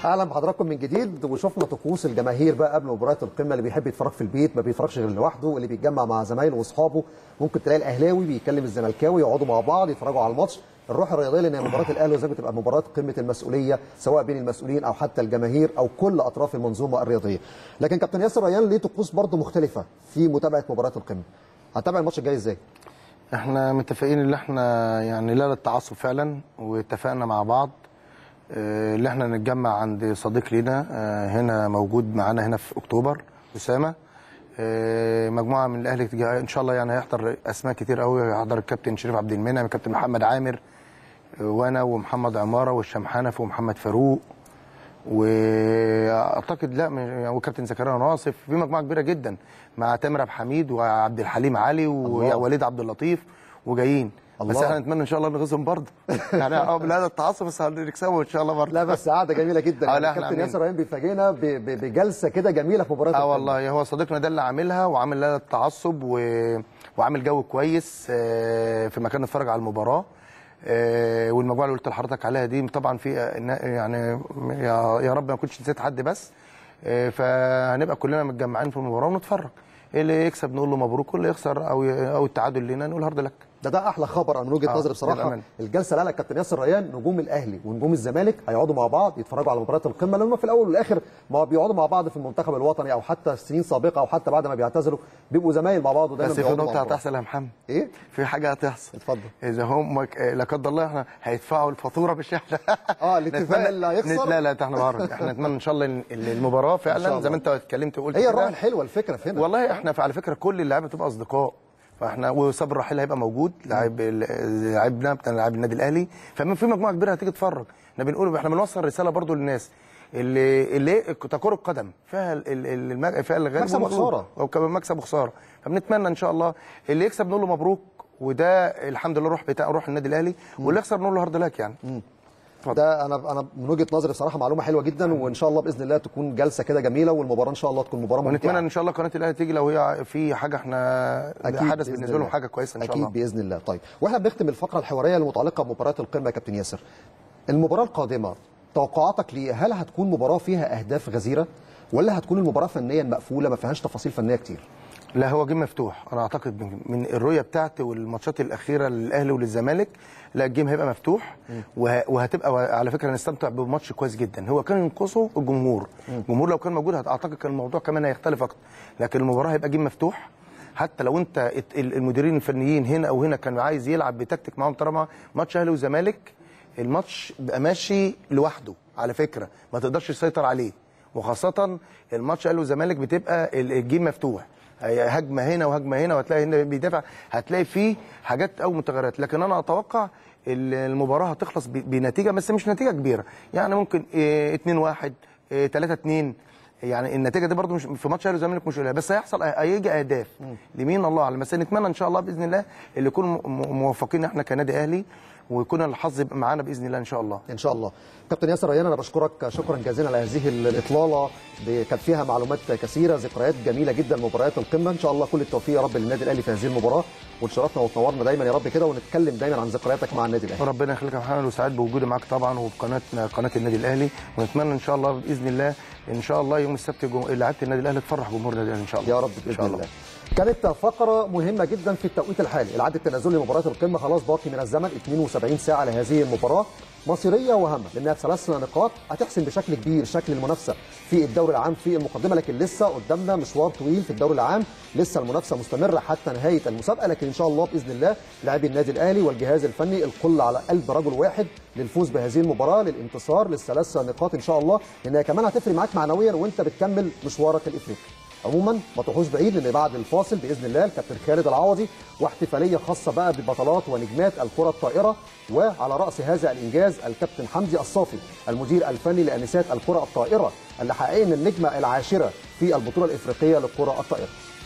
اهلا بحضراتكم من جديد وشفنا طقوس الجماهير بقى قبل مباريات القمه اللي بيحب يتفرج في البيت ما بيتفرجش غير لوحده اللي بيتجمع مع زمايله واصحابه ممكن تلاقي الاهلاوي بيكلم الزملكاوي يقعدوا مع بعض يتفرجوا على الماتش الروح الرياضيه لان مباراه الاهلي والزمالك بتبقى مباراه قمه المسؤوليه سواء بين المسؤولين او حتى الجماهير او كل اطراف المنظومه الرياضيه لكن كابتن ياسر ريان ليه طقوس برضه مختلفه في متابعه مباراه القمه هتابع الماتش الجاي ازاي احنا متفقين ان احنا يعني لا للتعصب فعلا واتفقنا مع بعض آه، اللي احنا نتجمع عند صديق لينا آه، هنا موجود معانا هنا في اكتوبر اسامه آه، مجموعه من الاهلي تجا- ان شاء الله يعني هيحضر اسماء كتير قوي هيحضر الكابتن شريف عبد المنعم الكابتن محمد عامر آه، وانا ومحمد عماره والشام حنفي ومحمد فاروق واعتقد لا م- يعني وكابتن زكريا ناصف في مجموعه كبيره جدا مع تامر عبد الحميد وعبد الحليم علي الله. ووليد عبد اللطيف وجايين بس الله. احنا نتمنى ان شاء الله نغيظهم برضه يعني اه بلا التعصب بس هنكسبهم ان شاء الله برضه لا بس قعده جميله جدا اه يعني لا احنا كابتن عاملين- ياسر ريان بيفاجئنا ب- ب- بجلسه كده جميله في مباراه اه القمة. والله هو صديقنا ده اللي عاملها وعامل لها التعصب و... وعامل جو كويس آه، في مكان نتفرج على المباراه آه، والمجموعه اللي قلت لحضرتك عليها دي طبعا في آه، يعني يا يا رب ما كنتش نسيت حد بس آه، فهنبقى كلنا متجمعين في المباراه ونتفرج اللي يكسب نقول له مبروك واللي يخسر او او التعادل لينا نقول هارد لك ده ده احلى خبر انا من وجهه آه، نظري بصراحه بالأمانة. الجلسه اللي قالها كابتن ياسر ريان نجوم الاهلي ونجوم الزمالك هيقعدوا مع بعض يتفرجوا على مباراه القمه لان هم في الاول والاخر ما بيقعدوا مع بعض في المنتخب الوطني او حتى سنين سابقه او حتى بعد ما بيعتزلوا بيبقوا زمايل مع بعض ودايما بس في بيقعدوا نقطه مع بعض هتحصل يا محمد ايه في حاجه هتحصل اتفضل اذا هم ك- لا قدر الله احنا هيدفعوا الفاتوره مش احنا اه الاتفاق نتمنى- اللي هيخسر لا لا احنا بره احنا نتمنى ان شاء الله إن المباراه إن شاء فعلا الله. زي ما انت اتكلمت وقلت هي كده. الروح الحلوه الفكره في هنا والله احنا على فكره كل اللعيبه بتبقى اصدقاء فاحنا وصبر رحيل هيبقى موجود لاعب ال- لاعبنا بتاع لاعب النادي الاهلي ففي مجموعه كبيره هتيجي تتفرج احنا بنقول احنا بنوصل رساله برضو للناس اللي اللي كره قدم فيها ال- ال- المج... فيها الغالب مكسب والمغلوب. وخسارة. او كمان مكسب وخساره فبنتمنى ان شاء الله اللي يكسب نقول له مبروك وده الحمد لله روح بتاع روح النادي الاهلي واللي يخسر نقول له هارد لك يعني ده انا انا من وجهه نظري بصراحه معلومه حلوه جدا وان شاء الله باذن الله تكون جلسه كده جميله والمباراه ان شاء الله تكون مباراه ونتمنى ممتعه ان شاء الله قناه الاهلي تيجي لو هي في حاجه احنا اكيد حدث بإذن بالنسبه لهم الله. حاجه كويسه ان شاء اكيد الله باذن الله طيب واحنا بنختم الفقره الحواريه المتعلقه بمباراه القمه يا كابتن ياسر المباراه القادمه توقعاتك ليه هل هتكون مباراه فيها اهداف غزيره ولا هتكون المباراه فنيا مقفوله ما فيهاش تفاصيل فنيه كتير لا هو جيم مفتوح انا اعتقد من, من الرؤيه بتاعتي والماتشات الاخيره للاهلي وللزمالك لا الجيم هيبقى مفتوح وه- وهتبقى على فكره نستمتع بماتش كويس جدا هو كان ينقصه الجمهور الجمهور لو كان موجود هت- اعتقد كان الموضوع كمان هيختلف اكتر لكن المباراه هيبقى جيم مفتوح حتى لو انت ات- ال- المديرين الفنيين هنا او هنا كان عايز يلعب بتكتيك معاهم طالما ماتش اهلي وزمالك الماتش بقى ماشي لوحده على فكره ما تقدرش تسيطر عليه وخاصه الماتش اهلي وزمالك بتبقى ال- الجيم مفتوح هي هجمه هنا وهجمه هنا وهتلاقي هنا بيدافع هتلاقي فيه حاجات او متغيرات لكن انا اتوقع ال- المباراه هتخلص ب- بنتيجه بس مش نتيجه كبيره يعني ممكن 2 1 3 2 يعني النتيجه دي برضو مش في ماتش اهلي وزمالك مش قليله بس هيحصل هيجي اهداف لمين الله اعلم بس نتمنى ان شاء الله باذن الله اللي يكون م- م- موفقين احنا كنادي اهلي ويكون الحظ يبقى معانا باذن الله ان شاء الله ان شاء الله كابتن ياسر ريان انا بشكرك شكرا جزيلا على هذه الاطلاله ب- كانت فيها معلومات كثيره ذكريات جميله جدا مباريات القمه ان شاء الله كل التوفيق يا رب للنادي الاهلي في هذه المباراه وتشرفنا وتنورنا دايما يا رب كده ونتكلم دايما عن ذكرياتك مع النادي الاهلي ربنا يخليك يا محمد وسعيد بوجودي معاك طبعا وبقناتنا قناه النادي الاهلي ونتمنى ان شاء الله باذن الله ان شاء الله يوم السبت جو- لعيبه النادي الاهلي تفرح جمهور النادي الاهلي ان شاء الله يا رب ان باذن شاء الله الله كانت فقرة مهمة جدا في التوقيت الحالي، العد التنازلي لمباراة القمة خلاص باقي من الزمن 72 ساعة لهذه المباراة مصيرية وهامة لأنها ثلاث نقاط هتحسم بشكل كبير شكل المنافسة في الدوري العام في المقدمة لكن لسه قدامنا مشوار طويل في الدوري العام، لسه المنافسة مستمرة حتى نهاية المسابقة لكن إن شاء الله بإذن الله لاعبي النادي الأهلي والجهاز الفني الكل على قلب رجل واحد للفوز بهذه المباراة للانتصار للثلاث نقاط إن شاء الله لأنها كمان هتفرق معاك معنويا وأنت بتكمل مشوارك الإفريقي. عموما ما تروحوش بعيد لان بعد الفاصل باذن الله الكابتن خالد العوضي واحتفاليه خاصه بقى ببطلات ونجمات الكره الطائره وعلى راس هذا الانجاز الكابتن حمدي الصافي المدير الفني لانسات الكره الطائره اللي حققنا النجمه العاشره في البطوله الافريقيه للكره الطائره